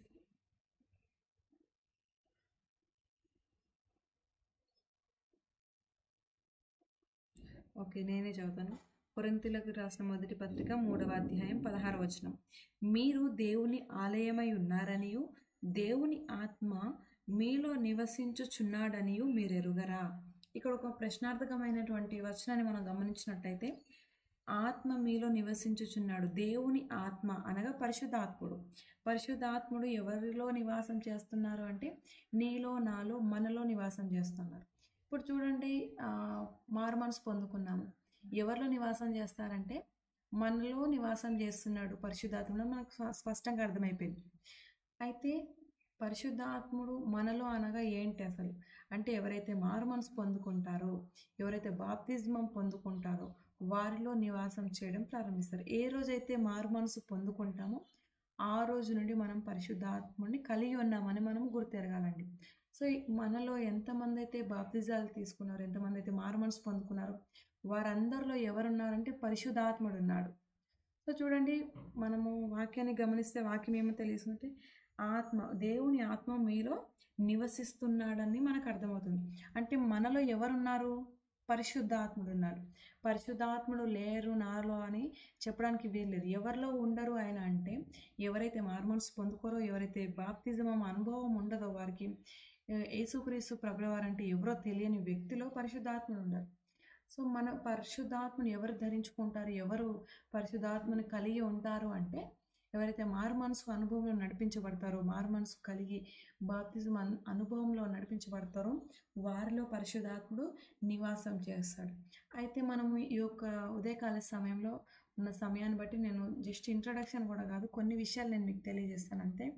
ఓకే నేనే చదువుతాను కొరింథీయులకు రాసిన మొదటి పత్రిక మూడవ అధ్యాయం పదహార వచనం మీరు దేవుని ఆలయమై ఉన్నారనియు దేవుని ఆత్మ మీలో నివసించుచున్నాడనియు మీరు ఎరుగరా ఇక్కడ ఒక ప్రశ్నార్థకమైనటువంటి వచనాన్ని మనం గమనించినట్టయితే ఆత్మ మీలో నివసించుచున్నాడు దేవుని ఆత్మ అనగా పరిశుద్ధాత్ముడు పరిశుద్ధాత్ముడు ఎవరిలో నివాసం చేస్తున్నారు అంటే నీలో నాలో మనలో నివాసం చేస్తున్నారు ఇప్పుడు చూడండి ఆ, మారు మనసు పొందుకున్నాము ఎవరిలో నివాసం చేస్తారంటే మనలో నివాసం చేస్తున్నాడు పరిశుద్ధాత్ముడు మనకు స్వ- స్పష్టంగా అర్థమైపోయింది అయితే పరిశుద్ధాత్ముడు మనలో అనగా ఏంటి అసలు అంటే ఎవరైతే మారు మనసు పొందుకుంటారో ఎవరైతే బాప్తిజమం పొందుకుంటారో వారిలో నివాసం చేయడం ప్రారంభిస్తారు ఏ రోజైతే మారు మనసు పొందుకుంటామో ఆ రోజు నుండి మనం పరిశుద్ధాత్ముడిని కలిగి ఉన్నామని మనం గుర్తెరగాలండి సో ఈ మనలో ఎంతమంది అయితే బాప్తిజాలు తీసుకున్నారో ఎంతమంది అయితే మారు మనసు పొందుకున్నారో వారందరిలో ఎవరున్నారంటే పరిశుద్ధాత్ముడు ఉన్నాడు సో చూడండి మనము వాక్యాన్ని గమనిస్తే వాక్యం ఏమో తెలియసుంటే ఆత్మ దేవుని ఆత్మ మీలో నివసిస్తున్నాడని మనకు అర్థమవుతుంది అంటే మనలో ఎవరున్నారు పరిశుద్ధాత్ముడు ఉన్నాడు పరిశుద్ధాత్ముడు లేరు నాలో అని చెప్పడానికి వీల్లేదు ఎవరిలో ఉండరు ఆయన అంటే ఎవరైతే మార్మల్స్ పొందుకోరో ఎవరైతే బాప్తిజం అనుభవం ఉండదో వారికి ఏ- యేసుక్రీస్తు ప్రభుల వారంటే ఎవరో తెలియని వ్యక్తిలో పరిశుద్ధాత్ముడు ఉండరు సో మన పరిశుద్ధాత్మను ఎవరు ధరించుకుంటారు ఎవరు పరిశుద్ధాత్మని కలిగి ఉంటారు అంటే ఎవరైతే మారు మనసు అనుభవంలో నడిపించబడతారో మారు మనసు కలిగి బాప్తిజం అను అనుభవంలో నడిపించబడతారో వారిలో పరిశుద్ధాత్ముడు నివాసం చేస్తాడు అయితే మనము ఈ యొక్క ఉదయకాల సమయంలో ఉన్న సమయాన్ని బట్టి నేను జస్ట్ ఇంట్రడక్షన్ కూడా కాదు కొన్ని విషయాలు నేను మీకు తెలియజేస్తాను అంతే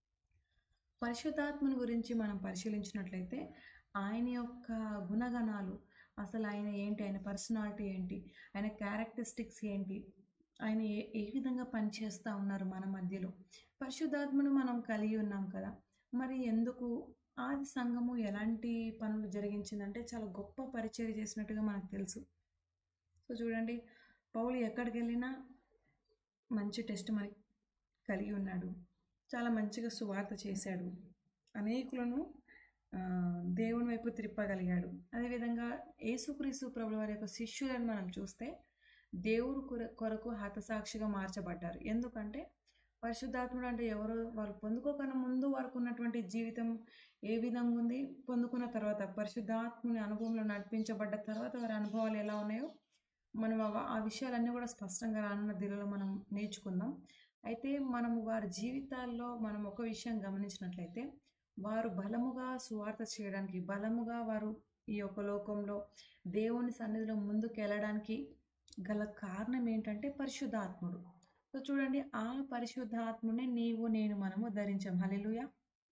పరిశుద్ధాత్మని గురించి మనం పరిశీలించినట్లయితే ఆయన యొక్క గుణగణాలు అసలు ఆయన ఏంటి ఆయన పర్సనాలిటీ ఏంటి ఆయన క్యారెక్టరిస్టిక్స్ ఏంటి ఆయన ఏ ఏ విధంగా పనిచేస్తూ ఉన్నారు మన మధ్యలో పరిశుద్ధాత్మను మనం కలిగి ఉన్నాం కదా మరి ఎందుకు ఆది సంఘము ఎలాంటి పనులు జరిగించిందంటే చాలా గొప్ప పరిచయం చేసినట్టుగా మనకు తెలుసు సో చూడండి పౌలు ఎక్కడికి వెళ్ళినా మంచి టెస్ట్ మరి కలిగి ఉన్నాడు చాలా మంచిగా సువార్త చేశాడు అనేకులను ఆ, దేవుని వైపు త్రిప్పగలిగాడు అదేవిధంగా యేసుక్రీస్తు ప్రభుల వారి యొక్క శిష్యులను మనం చూస్తే దేవుడు కొర కొరకు హతసాక్షిగా మార్చబడ్డారు ఎందుకంటే పరిశుద్ధాత్ముడు అంటే ఎవరు వాళ్ళు పొందుకోకన్నా ముందు వారికి ఉన్నటువంటి జీవితం ఏ విధంగా ఉంది పొందుకున్న తర్వాత పరిశుద్ధాత్ముని అనుభవంలో నడిపించబడ్డ తర్వాత వారి అనుభవాలు ఎలా ఉన్నాయో మనం ఆ- ఆ విషయాలన్నీ కూడా స్పష్టంగా రానున్న దినలో మనం నేర్చుకుందాం అయితే మనము వారి జీవితాల్లో మనం ఒక విషయం గమనించినట్లయితే వారు బలముగా సువార్త చేయడానికి బలముగా వారు ఈ యొక్క లోకంలో దేవుని సన్నిధిలో ముందుకు వెళ్ళడానికి గల కారణం ఏంటంటే పరిశుద్ధాత్ముడు సో చూడండి ఆ పరిశుద్ధాత్మునే నీవు నేను మనము ధరించాం హల్లెలూయా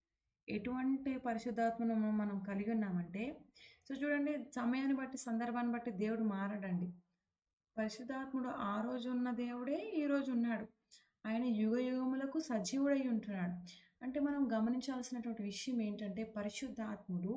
ఎటువంటి పరిశుద్ధాత్మను మనం- మనం కలిగి ఉన్నామంటే సో చూడండి సమయాన్ని బట్టి సందర్భాన్ని బట్టి దేవుడు మారడండి పరిశుద్ధాత్ముడు ఆ రోజు ఉన్న దేవుడే ఈ రోజు ఉన్నాడు ఆయన యుగ యుగములకు సజీవుడై ఉంటున్నాడు అంటే మనం గమనించాల్సినటువంటి విషయం ఏంటంటే పరిశుద్ధాత్ముడు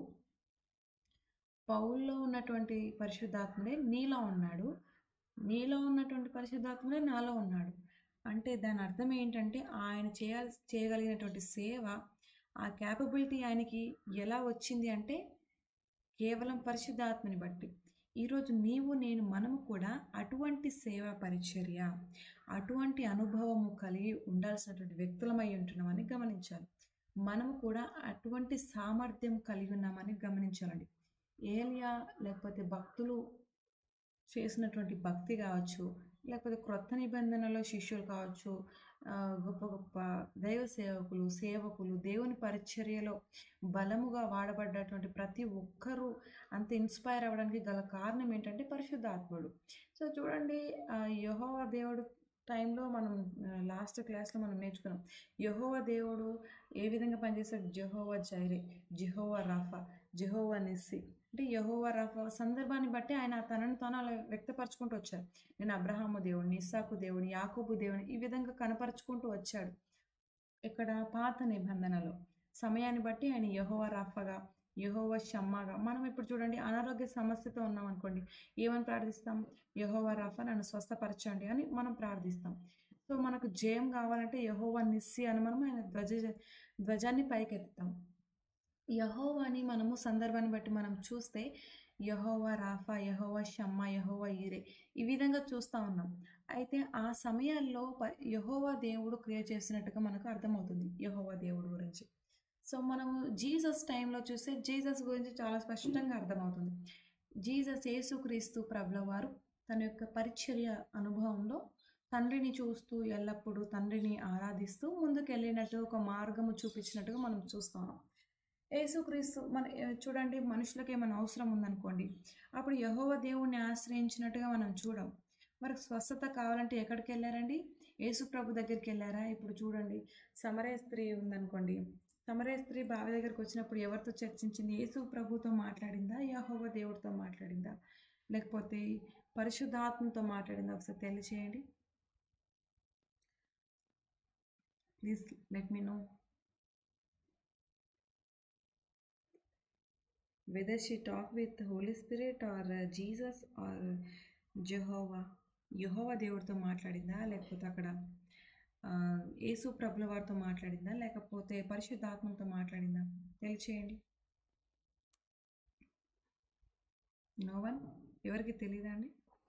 పౌల్లో ఉన్నటువంటి పరిశుద్ధాత్ముడే నీలో ఉన్నాడు నీలో ఉన్నటువంటి పరిశుద్ధాత్ముడే నాలో ఉన్నాడు అంటే దాని అర్థం ఏంటంటే ఆయన చేయాల్ చేయగలిగినటువంటి సేవ ఆ క్యాపబిలిటీ ఆయనకి ఎలా వచ్చింది అంటే కేవలం పరిశుద్ధాత్మని బట్టి ఈరోజు నీవు నేను మనము కూడా అటువంటి సేవా పరిచర్య అటువంటి అనుభవము కలిగి ఉండాల్సినటువంటి వ్యక్తులమై ఉంటున్నామని గమనించాలి మనము కూడా అటువంటి సామర్థ్యం కలిగి ఉన్నామని గమనించాలండి ఏలియా లేకపోతే భక్తులు చేసినటువంటి భక్తి కావచ్చు లేకపోతే క్రొత్త నిబంధనలో శిష్యులు కావచ్చు ఆ, గొప్ప గొప్ప దైవ సేవకులు సేవకులు దేవుని పరిచర్యలో బలముగా వాడబడ్డటువంటి ప్రతి ఒక్కరూ అంత ఇన్స్పైర్ అవ్వడానికి గల కారణం ఏంటంటే పరిశుద్ధాత్ముడు సో చూడండి ఆ, యెహోవా దేవుడు టైంలో మనం లాస్ట్ క్లాస్లో మనం నేర్చుకున్నాం యెహోవా దేవుడు ఏ విధంగా పనిచేస్తాడు Jehovah Jireh Jehovah Rapha Jehovah Nissi అంటే యెహోవా రాఫా సందర్భాన్ని బట్టి ఆయన తనను తాను అలా వ్యక్తపరచుకుంటూ వచ్చారు నేను అబ్రహాము దేవుడిని ఇస్సాకు దేవుడిని యాకోబు దేవుడిని ఈ విధంగా కనపరుచుకుంటూ వచ్చాడు ఇక్కడ పాత నిబంధనలో సమయాన్ని బట్టి ఆయన యెహోవా రాఫాగా యెహోవా షమ్మాగా మనం ఇప్పుడు చూడండి అనారోగ్య సమస్యతో ఉన్నాం అనుకోండి ఏమని ప్రార్థిస్తాం యెహోవా రాఫా నన్ను స్వస్థపరచండి అని మనం ప్రార్థిస్తాం సో మనకు జయం కావాలంటే యెహోవా నిస్సి అని మనం ఆయన ధ్వజ ధ్వజాన్ని పైకెత్తుతాం యహోవాని మనము సందర్భాన్ని బట్టి మనం చూస్తే యహోవా రాఫా యహోవా షమ్మ యహోవా ఈరే ఈ విధంగా చూస్తూ ఉన్నాం అయితే ఆ సమయాల్లో ప యహోవా దేవుడు క్రియ చేసినట్టుగా మనకు అర్థమవుతుంది యహోవా దేవుడు గురించి సో మనము జీసస్ టైంలో చూస్తే జీసస్ గురించి చాలా స్పష్టంగా అర్థమవుతుంది జీసస్ యేసుక్రీస్తు ప్రభుల వారు తన యొక్క పరిచర్య అనుభవంలో తండ్రిని చూస్తూ ఎల్లప్పుడూ తండ్రిని ఆరాధిస్తూ ముందుకెళ్ళినట్టు ఒక మార్గము చూపించినట్టుగా మనం చూస్తాం యేసుక్రీస్తు మన చూడండి మనుషులకి ఏమైనా అవసరం ఉందనుకోండి అప్పుడు యహోవ దేవుణ్ణి ఆశ్రయించినట్టుగా మనం చూడం మరి స్వస్థత కావాలంటే ఎక్కడికి వెళ్ళారండి యేసు ప్రభు దగ్గరికి వెళ్ళారా ఇప్పుడు చూడండి సమరే స్త్రీ ఉందనుకోండి సమరే స్త్రీ బావి దగ్గరికి వచ్చినప్పుడు ఎవరితో చర్చించింది యేసు ప్రభుతో మాట్లాడిందా యహోవ దేవుడితో మాట్లాడిందా లేకపోతే పరిశుద్ధాత్మతో మాట్లాడిందా ఒకసారి తెలియచేయండి please let me know whether she talk with holy spirit or uh, jesus or Jehovah యహోవా దేవుడితో మాట్లాడిందా లేకపోతే అక్కడ ఆ, యేసు ప్రభుల వారితో మాట్లాడిందా లేకపోతే పరిశుద్ధాత్మతో మాట్లాడిందా తెలియచేయండి నో వన్ ఎవరికి తెలియదా అండి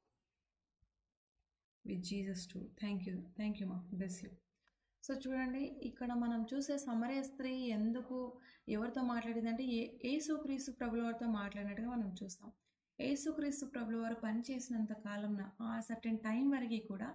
with Jesus to thank you thank you మా బెస్ యూ సో చూడండి ఇక్కడ మనం చూసే సమరయ స్త్రీ ఎందుకు ఎవరితో మాట్లాడిందంటే ఏ ఏసుక్రీస్తు ప్రభుల వారితో మాట్లాడినట్టుగా మనం చూస్తాం ఏసుక్రీస్తు ప్రభుల వారు పనిచేసినంత కాలంన ఆ సర్టెన్ టైం వరకు కూడా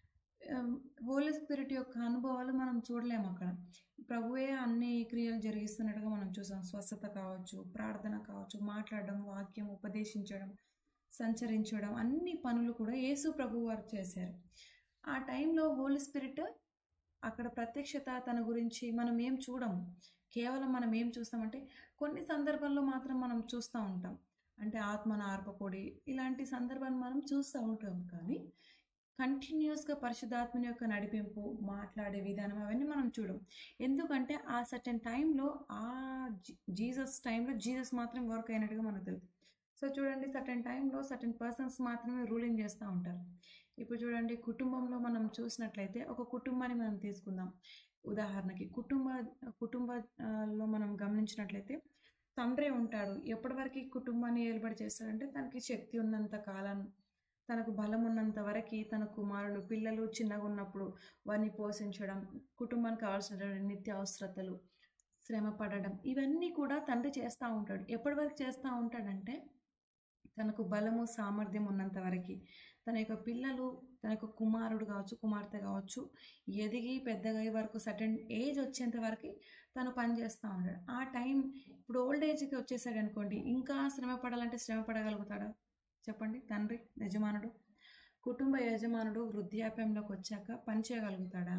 హోలీ స్పిరిట్ యొక్క అనుభవాలు మనం చూడలేము అక్కడ ప్రభువే అన్ని క్రియలు జరిగిస్తున్నట్టుగా మనం చూసాం స్వస్థత కావచ్చు ప్రార్థన కావచ్చు మాట్లాడడం వాక్యం ఉపదేశించడం సంచరించడం అన్ని పనులు కూడా యేసు ప్రభు వారు చేశారు ఆ టైంలో హోలీ స్పిరిట్ అక్కడ ప్రత్యక్షత తన గురించి మనం ఏం చూడము కేవలం మనం ఏం చూస్తామంటే కొన్ని సందర్భాల్లో మాత్రం మనం చూస్తూ ఉంటాం అంటే ఆత్మను ఆర్పకొడి ఇలాంటి సందర్భాన్ని మనం చూస్తూ ఉంటాం కానీ కంటిన్యూస్గా పరిశుద్ధాత్మని యొక్క నడిపింపు మాట్లాడే విధానం అవన్నీ మనం చూడం ఎందుకంటే ఆ సర్టెన్ టైంలో ఆ జీ- జీసస్ టైంలో జీసస్ మాత్రం వర్క్ అయినట్టుగా మనకు తెలుసు సో చూడండి సర్టెన్ టైంలో సర్టెన్ పర్సన్స్ మాత్రమే రూలింగ్ చేస్తూ ఉంటారు ఇప్పుడు చూడండి కుటుంబంలో మనం చూసినట్లయితే ఒక కుటుంబాన్ని మనం తీసుకుందాం ఉదాహరణకి కుటుంబ కుటుంబంలో మనం గమనించినట్లయితే తండ్రి ఉంటాడు ఎప్పటివరకు ఈ కుటుంబాన్ని ఏర్పాటు చేస్తాడంటే తనకి శక్తి ఉన్నంత కాలం తనకు బలం ఉన్నంత వరకు తన కుమారుడు పిల్లలు చిన్నగా ఉన్నప్పుడు వారిని పోషించడం కుటుంబానికి కావాల్సినటువంటి నిత్య అవసరతలు శ్రమ పడడం ఇవన్నీ కూడా తండ్రి చేస్తూ ఉంటాడు ఎప్పటి వరకు చేస్తూ ఉంటాడంటే తనకు బలము సామర్థ్యం ఉన్నంత వరకు తన యొక్క పిల్లలు తన యొక్క కుమారుడు కావచ్చు కుమార్తె కావచ్చు ఎదిగి పెద్దగా అయ్యే వరకు సర్టెన్ ఏజ్ వచ్చేంత వరకు తను పని చేస్తూ ఉంటాడు ఆ టైం ఇప్పుడు ఓల్డ్ ఏజ్కి వచ్చేసాడు అనుకోండి ఇంకా శ్రమ పడాలంటే శ్రమ పడగలుగుతాడా చెప్పండి తండ్రి యజమానుడు కుటుంబ యజమానుడు వృద్ధాప్యంలోకి వచ్చాక పని చేయగలుగుతాడా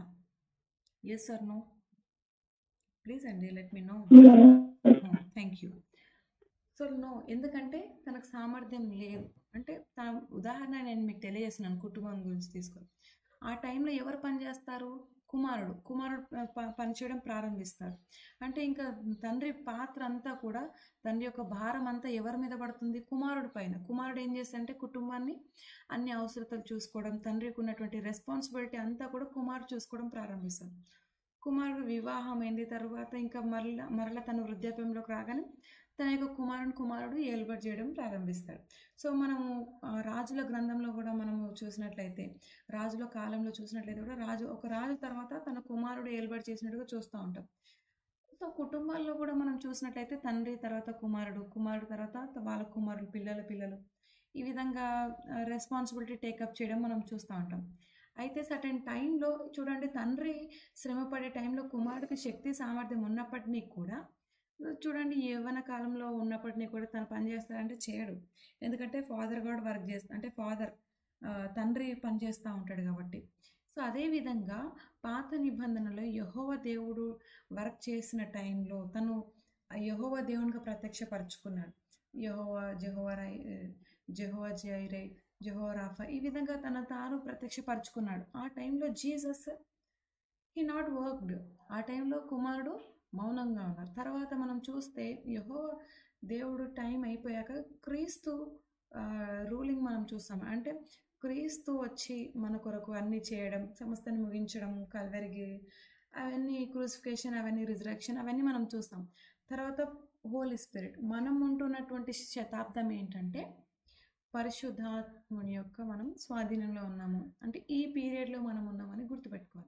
ఎస్ సార్ నో ప్లీజ్ అండి let me know thank you so no ఎందుకంటే తనకు సామర్థ్యం లేదు అంటే తన ఉదాహరణ నేను మీకు తెలియజేస్తున్నాను కుటుంబం గురించి తీసుకొని ఆ టైంలో ఎవరు పని చేస్తారు కుమారుడు కుమారుడు ప- ప- పనిచేయడం ప్రారంభిస్తాడు అంటే ఇంకా తండ్రి పాత్ర అంతా కూడా తండ్రి యొక్క భారం అంతా ఎవరి మీద పడుతుంది కుమారుడు పైన కుమారుడు ఏం చేస్తాడంటే కుటుంబాన్ని అన్ని అవసరతలు చూసుకోవడం తండ్రికి ఉన్నటువంటి రెస్పాన్సిబిలిటీ అంతా కూడా కుమారుడు చూసుకోవడం ప్రారంభిస్తాడు కుమారుడు వివాహం అయింది తర్వాత ఇంకా మరల మరల తన వృద్ధాప్యంలోకి రాగానే తన యొక్క కుమారుని కుమారుడు ఏలుబడి చేయడం ప్రారంభిస్తాడు సో మనము ఆ, రాజుల గ్రంథంలో కూడా మనము చూసినట్లయితే రాజుల కాలంలో చూసినట్లయితే కూడా రాజు ఒక రాజు తర్వాత తన కుమారుడు ఏలుబడి చేసినట్టుగా చూస్తూ ఉంటాం సో కుటుంబాల్లో కూడా మనం చూసినట్లయితే తండ్రి తర్వాత కుమారుడు కుమారుడు తర్వాత వాళ్ళ కుమారుడు పిల్లల పిల్లలు ఈ విధంగా రెస్పాన్సిబిలిటీ టేకప్ చేయడం మనం చూస్తూ ఉంటాం అయితే సర్టెన్ టైంలో చూడండి తండ్రి శ్రమపడే టైంలో కుమారుడికి శక్తి సామర్థ్యం ఉన్నప్పటినీ కూడా చూడండి యవ్వన కాలంలో ఉన్నప్పటినీ కూడా తను పని చేస్తాడంటే చేయడు ఎందుకంటే ఫాదర్ కూడా వర్క్ చేస్తా అంటే ఫాదర్ తండ్రి పని చేస్తూ ఉంటాడు కాబట్టి సో అదేవిధంగా పాత నిబంధనలో యహోవ దేవుడు వర్క్ చేసిన టైంలో తను ఆ యెహోవా దేవునిగా ప్రత్యక్షపరుచుకున్నాడు యెహోవా జెహోవా రై జెహోవా జైరై జెహోవా రాఫా ఈ విధంగా తన తాను ప్రత్యక్షపరుచుకున్నాడు ఆ టైంలో జీసస్ హీ నాట్ వర్క్డ్ ఆ టైంలో కుమారుడు మౌనంగా ఉన్నారు తర్వాత మనం చూస్తే యహో దేవుడు టైం అయిపోయాక క్రీస్తు రూలింగ్ మనం చూస్తాం అంటే క్రీస్తు వచ్చి మన కొరకు అన్నీ చేయడం సమస్తాన్ని ముగించడం కల్వెరిగి అవన్నీ క్రూసిఫికేషన్ అవన్నీ రిజరక్షన్ అవన్నీ మనం చూస్తాం తర్వాత హోలీ స్పిరిట్ మనం ఉంటున్నటువంటి శతాబ్దం ఏంటంటే పరిశుద్ధాత్ముని యొక్క మనం స్వాధీనంలో ఉన్నాము అంటే ఈ పీరియడ్లో మనం ఉన్నామని గుర్తుపెట్టుకోవాలి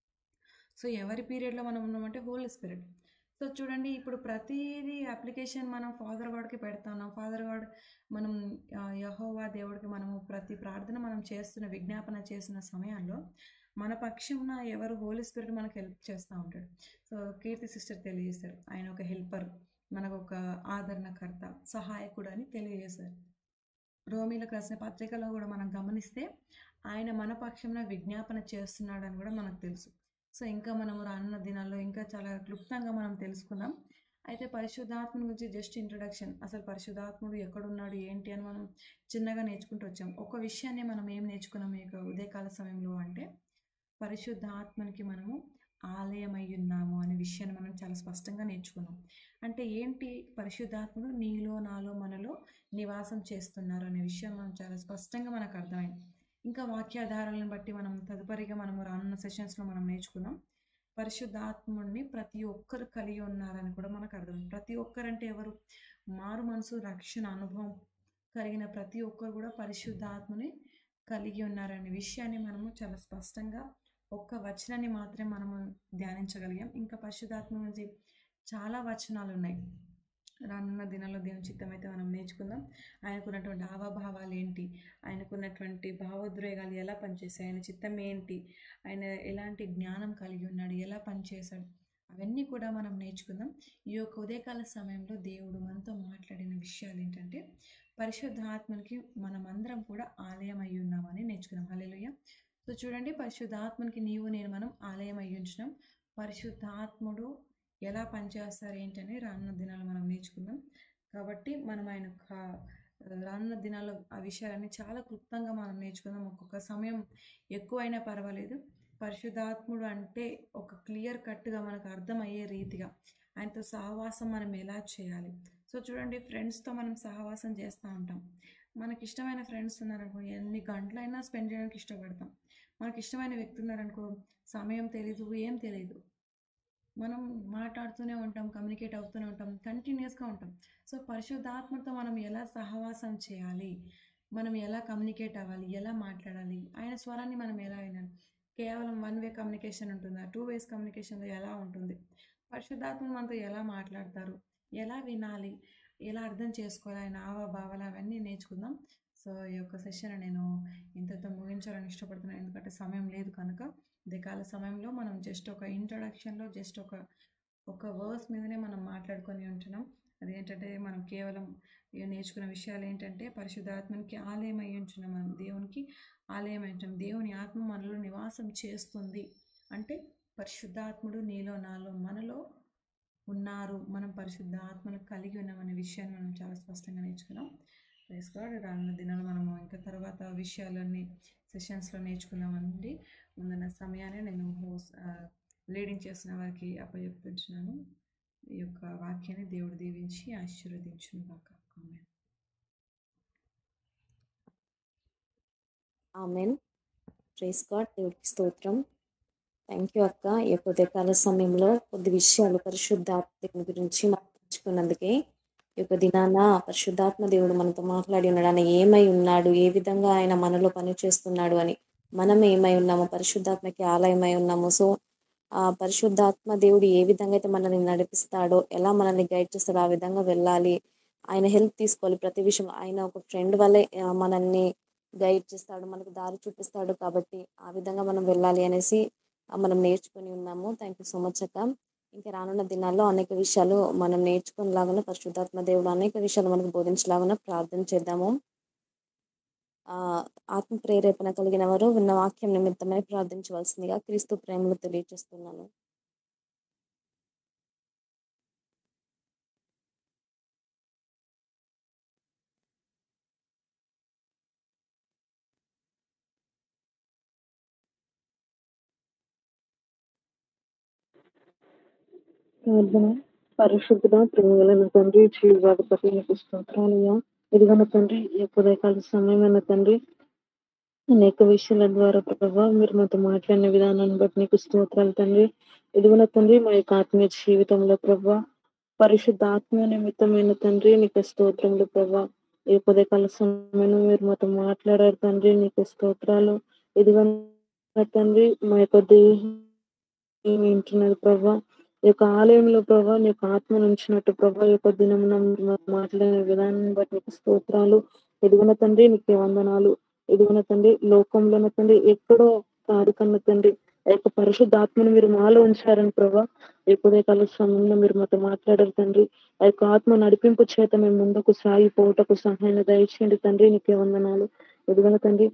సో ఎవరి పీరియడ్లో మనం ఉన్నామంటే హోలీ స్పిరిట్ సో చూడండి ఇప్పుడు ప్రతిదీ అప్లికేషన్ మనం ఫాదర్ గాడ్కి పెడతాం ఫాదర్ గాడ్ మనం ఆ, యెహోవా దేవుడికి మనము ప్రతి ప్రార్థన మనం చేస్తున్న విజ్ఞాపన చేసిన సమయాల్లో మన పక్షంన ఎవరు హోలీ స్పిరిట్ మనకు హెల్ప్ చేస్తూ ఉంటాడు సో కీర్తి సిస్టర్ తెలియజేశారు ఆయన ఒక హెల్పర్ మనకు ఒక ఆదరణకర్త సహాయకుడు అని తెలియజేశారు రోమిలకు రాసిన పత్రికలో కూడా మనం గమనిస్తే ఆయన మన పక్షంలో విజ్ఞాపన చేస్తున్నాడని కూడా మనకు తెలుసు సో ఇంకా మనము రానున్న దినాల్లో ఇంకా చాలా క్లుప్తంగా మనం తెలుసుకుందాం అయితే పరిశుద్ధాత్మ గురించి జస్ట్ ఇంట్రడక్షన్ అసలు పరిశుద్ధాత్ముడు ఎక్కడున్నాడు ఏంటి అని మనం చిన్నగా నేర్చుకుంటూ వచ్చాం ఒక విషయాన్ని మనం ఏం నేర్చుకున్నాం ఈ యొక్క ఉదయకాల సమయంలో అంటే పరిశుద్ధాత్మనికి మనము ఆలయమై ఉన్నాము అనే విషయాన్ని మనం చాలా స్పష్టంగా నేర్చుకున్నాం అంటే ఏంటి పరిశుద్ధాత్ముడు నీలో నాలో మనలో నివాసం చేస్తున్నారు అనే విషయం మనం చాలా స్పష్టంగా మనకు అర్థమైంది ఇంకా వాక్యాధారాలను బట్టి మనం తదుపరిగా మనము రానున్న సెషన్స్లో మనం నేర్చుకుందాం పరిశుద్ధాత్ముడిని ప్రతి ఒక్కరు కలిగి ఉన్నారని కూడా మనకు అర్థం ప్రతి ఒక్కరంటే ఎవరు మారు మనసు రక్షణ అనుభవం కలిగిన ప్రతి ఒక్కరు కూడా పరిశుద్ధాత్మని కలిగి ఉన్నారనే విషయాన్ని మనము చాలా స్పష్టంగా ఒక్క వచనాన్ని మాత్రమే మనము ధ్యానించగలిగాం ఇంకా పరిశుద్ధాత్మ గురించి చాలా వచనాలు ఉన్నాయి రానున్న దినాల్లో దేవుని చిత్తం అయితే మనం నేర్చుకుందాం ఆయనకున్నటువంటి హావభావాలు ఏంటి ఆయనకున్నటువంటి భావోద్రేగాలు ఎలా పనిచేస్తాయి ఆయన చిత్తం ఏంటి ఆయన ఎలాంటి జ్ఞానం కలిగి ఉన్నాడు ఎలా పనిచేశాడు అవన్నీ కూడా మనం నేర్చుకుందాం ఈ యొక్క ఉదయకాల సమయంలో దేవుడు మనతో మాట్లాడిన విషయాలు ఏంటంటే పరిశుద్ధాత్మనికి మనమందరం కూడా ఆలయం అయి ఉన్నామని నేర్చుకున్నాం హల్లెలూయా సో చూడండి పరిశుద్ధాత్మనికి నీవు నేను మనం ఆలయం అయి ఉంచినాం పరిశుద్ధాత్ముడు ఎలా పనిచేస్తారు ఏంటని రానున్న దినాలు మనం నేర్చుకుందాం కాబట్టి మనం ఆయన యొక్క రానున్న దినాల్లో ఆ విషయాలన్నీ చాలా క్లుప్తంగా మనం నేర్చుకుందాం ఒక్కొక్క సమయం ఎక్కువైనా పర్వాలేదు పరిశుద్ధాత్ముడు అంటే ఒక క్లియర్ కట్గా మనకు అర్థమయ్యే రీతిగా ఆయనతో సహవాసం మనం ఎలా చేయాలి సో చూడండి ఫ్రెండ్స్తో మనం సహవాసం చేస్తూ ఉంటాం మనకి ఇష్టమైన ఫ్రెండ్స్ ఉన్నారనుకో ఎన్ని గంటలైనా స్పెండ్ చేయడానికి ఇష్టపడతాం మనకి ఇష్టమైన వ్యక్తి ఉన్నారనుకో సమయం తెలీదు ఏం తెలియదు మనం మాట్లాడుతూనే ఉంటాం కమ్యూనికేట్ అవుతూనే ఉంటాం కంటిన్యూస్గా ఉంటాం సో పరిశుద్ధాత్మతో మనం ఎలా సహవాసం చేయాలి మనం ఎలా కమ్యూనికేట్ అవ్వాలి ఎలా మాట్లాడాలి ఆయన స్వరాన్ని మనం ఎలా వినాలి కేవలం వన్ వే కమ్యూనికేషన్ ఉంటుందా టూ వేస్ కమ్యూనికేషన్లో ఎలా ఉంటుంది పరిశుద్ధాత్మ మనతో ఎలా మాట్లాడతారు ఎలా వినాలి ఎలా అర్థం చేసుకోవాలి ఆయన భావాలు అవన్నీ నేర్చుకుందాం సో ఈ యొక్క సెషన్ నేను ఇంతతో ముగించాలని ఇష్టపడుతున్నాను ఎందుకంటే సమయం లేదు కనుక కాల సమయంలో మనం జస్ట్ ఒక ఇంట్రడక్షన్లో జస్ట్ ఒక ఒక వర్స్ మీదనే మనం మాట్లాడుకొని ఉంటున్నాం అదేంటంటే మనం కేవలం ఇక నేర్చుకున్న విషయాలు ఏంటంటే పరిశుద్ధాత్మనికి ఆలయం అయి ఉంటున్నాం మనం దేవునికి ఆలయం అయి ఉంటున్నాం దేవుని ఆత్మ మనలో నివాసం చేస్తుంది అంటే పరిశుద్ధాత్ముడు నీలో నాలో మనలో ఉన్నారు మనం పరిశుద్ధ ఆత్మను కలిగి ఉన్నామనే విషయాన్ని మనం చాలా స్పష్టంగా నేర్చుకున్నాం ప్రైస్ గాడ్ రానున్న దినాలు మనము ఇంకా తర్వాత విషయాలన్నీ సెషన్స్లో నేర్చుకుందామండి ముందున్న సమయాన్ని నేను హోస్ట్ లీడింగ్ చేసిన వారికి అప్పచెప్పించినాను ఈ యొక్క వాక్యాన్ని దేవుడు దీవించి ఆశీర్వదించును కాక ఆమె ఆమెన్ ప్రైస్ గాడ్ దేవుడికి స్తోత్రం థ్యాంక్ యూ అక్క ఈ యొక్క ఉదయకాల సమయంలో కొద్ది విషయాలు పరిశుద్ధాత్మ గురించి మాట్లాడుకున్నందుకే ఈ యొక్క దినాన పరిశుద్ధాత్మ దేవుడు మనతో మాట్లాడి ఉన్నాడు ఆయన ఏమై ఉన్నాడు ఏ విధంగా ఆయన మనలో పని చేస్తున్నాడు అని మనం ఏమై ఉన్నాము పరిశుద్ధాత్మకి ఆలయమై ఉన్నాము సో ఆ పరిశుద్ధాత్మ దేవుడు ఏ విధంగా అయితే మనల్ని నడిపిస్తాడో ఎలా మనల్ని గైడ్ చేస్తాడో ఆ విధంగా వెళ్ళాలి ఆయన హెల్ప్ తీసుకోవాలి ప్రతి విషయం ఆయన ఒక ఫ్రెండ్ వల్లే ఆ, మనల్ని గైడ్ చేస్తాడు మనకు దారి చూపిస్తాడు కాబట్టి ఆ విధంగా మనం వెళ్ళాలి అనేసి ఆ, మనం నేర్చుకొని ఉన్నాము థ్యాంక్ యూ సో మచ్ అక్క ఇంకా రానున్న దినాల్లో అనేక విషయాలు మనం నేర్చుకునేలాగా పరిశుద్ధాత్మ దేవుడు అనేక విషయాలు మనకు బోధించలాగా ప్రార్థన చేద్దాము ఆ ఆత్మ ప్రేరేపణ కలిగిన వారు విన్న వాక్యం నిమిత్తమై ప్రార్థించవలసిందిగా క్రీస్తు ప్రేమలు తెలియజేస్తున్నాను ప్రార్థన పరిశుద్ధుడ ప్రేమగల తండ్రి జీవాధిపతి నీకు స్తోత్రాలయ్యా ఇదిగోన తండ్రి ఈ యొక్క ఉదయకాల సమయమైన తండ్రి అనేక విషయాల ద్వారా ప్రభావ మీరు మాతో మాట్లాడిన విధానాన్ని బట్టి నీకు స్తోత్రాలు తండ్రి ఇదిగోన తండ్రి మా యొక్క ఆత్మీయ జీవితంలో ప్రభావ పరిశుద్ధ ఆత్మ నిమిత్తమైన తండ్రి నీకు స్తోత్రములు ప్రభా ఈ ఉదయకాల సమయంలో మీరు మాతో మాట్లాడారు తండ్రి నీకు స్తోత్రాలు ఇదిగో నా తండ్రి మా యొక్క దేహం వింటున్నది ప్రభా ఈ యొక్క ఆలయంలో ప్రభా నీ యొక్క ఆత్మను ఉంచినట్టు ప్రభా ఈ యొక్క దినమున మీరు మాతో మాట్లాడిన విధానాన్ని బట్టి నీకు స్తోత్రాలు ఎదుగున తండ్రి నీకే వందనాలు ఎదుగున తండ్రి లోకంలో తండ్రి ఎక్కడో కాదు కన్న తండ్రి ఆ యొక్క పరిశుద్ధాత్మను మీరు మాలో ఉంచారని ప్రభా ఎప్పుడే కాల సమయంలో మీరు మాతో మాట్లాడారు తండ్రి ఆ యొక్క ఆత్మ నడిపింపు చేత మేము ముందుకు సాగిపోవటకు సహాయం దయచేయండి తండ్రి నీకే వందనాలు ఎదుగున తండ్రి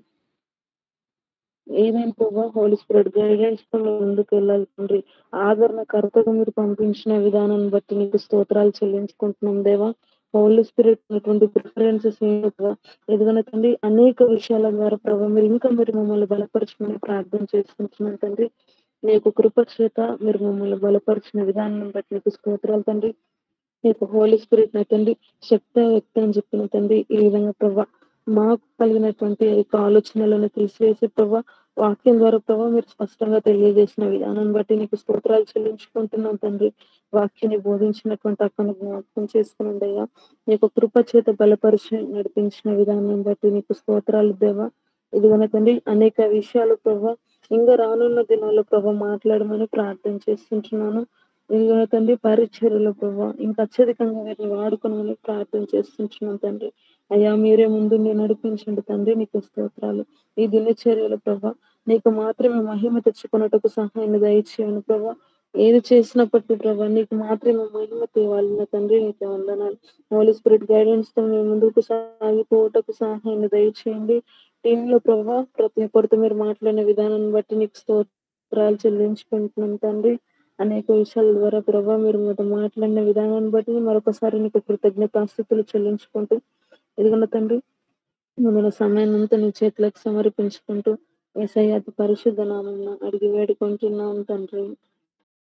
ఏదైనా ప్రభావ హోలీ స్పిరిట్ గైడెన్స్ తో మేము ముందుకు వెళ్ళాలి తండ్రి ఆదరణకర్తగా మీరు పంపించిన విధానాన్ని బట్టి నీకు స్తోత్రాలు చెల్లించుకుంటున్నాం దేవా హోలీ స్పిరిట్ ఉన్నటువంటి ప్రిఫరెన్సెస్ ఎదుగున తండ్రి అనేక విషయాల ద్వారా ప్రభావ మీరు ఇంకా మీరు మమ్మల్ని బలపరచమని ప్రార్థన చేసుకుంటున్నాం తండ్రి మీ యొక్క కృప చేత మీరు మమ్మల్ని బలపరిచిన విధానం బట్టి నీకు స్తోత్రాలు తండ్రి మీ యొక్క హోలీ స్పిరిట్ నా తండ్రి శక్తి వ్యక్తి అని చెప్పిన తండ్రి ఈ విధంగా ప్రభా మాకు కలిగినటువంటి ఈ యొక్క ఆలోచనలను తీసివేసి ప్రభా వాక్యం ద్వారా ప్రభా మీరు స్పష్టంగా తెలియజేసిన విధానాన్ని బట్టి నీకు స్తోత్రాలు చెల్లించుకుంటున్నాం తండ్రి వాక్యాన్ని బోధించినటువంటి అక్కను జ్ఞాపకం చేసుకునండి అయ్యా నీ యొక్క కృప చేత బలపరిచి నడిపించిన విధానం బట్టి నీకు స్తోత్రాలు దేవా ఇదిగోన తండ్రి అనేక విషయాలు ప్రభా ఇంకా రానున్న దినాల్లో ప్రభా మాట్లాడమని ప్రార్థన చేస్తుంటున్నాను ఇదిగో తండ్రి పరిచర్యలో ప్రభా ఇంకా అత్యధికంగా వీరిని వాడుకోమని ప్రార్థన చేస్తుంటున్నాను తండ్రి అయ్యా మీరే ముందు నేను నడిపించండి తండ్రి నీకు స్తోత్రాలు ఈ దినచర్యలు ప్రభా నీకు మాత్రమే మహిమ తెచ్చుకున్నట్టుకు సహాయాన్ని దయచేయను ప్రభా ఏది చేసినప్పటికీ ప్రభా నీకు మాత్రమే మహిమ తేవాలి నా తండ్రి నీకు వందనాలు హోలీ స్పిరిట్ గైడెన్స్ తో మేము ముందుకు సాగిపోవటకు సహాయాన్ని దయచేయండి టీంలో ప్రభా ప్రతి ఒక్కరితో మీరు మాట్లాడిన విధానాన్ని బట్టి నీకు స్తోత్రాలు చెల్లించుకుంటున్నాం తండ్రి అనేక విషయాల ద్వారా ప్రభా మీరు మీతో మాట్లాడిన విధానాన్ని బట్టి మరొకసారి నీకు కృతజ్ఞతాస్థుతులు చెల్లించుకుంటూ ఎదుగున్న తండ్రి ముందున సమయాన్ని అంతా నీ చేతులకు సమర్పించుకుంటూ ఏసయ్య అతి పరిశుద్ధ నామం అడిగి వేడుకుంటున్నాం తండ్రి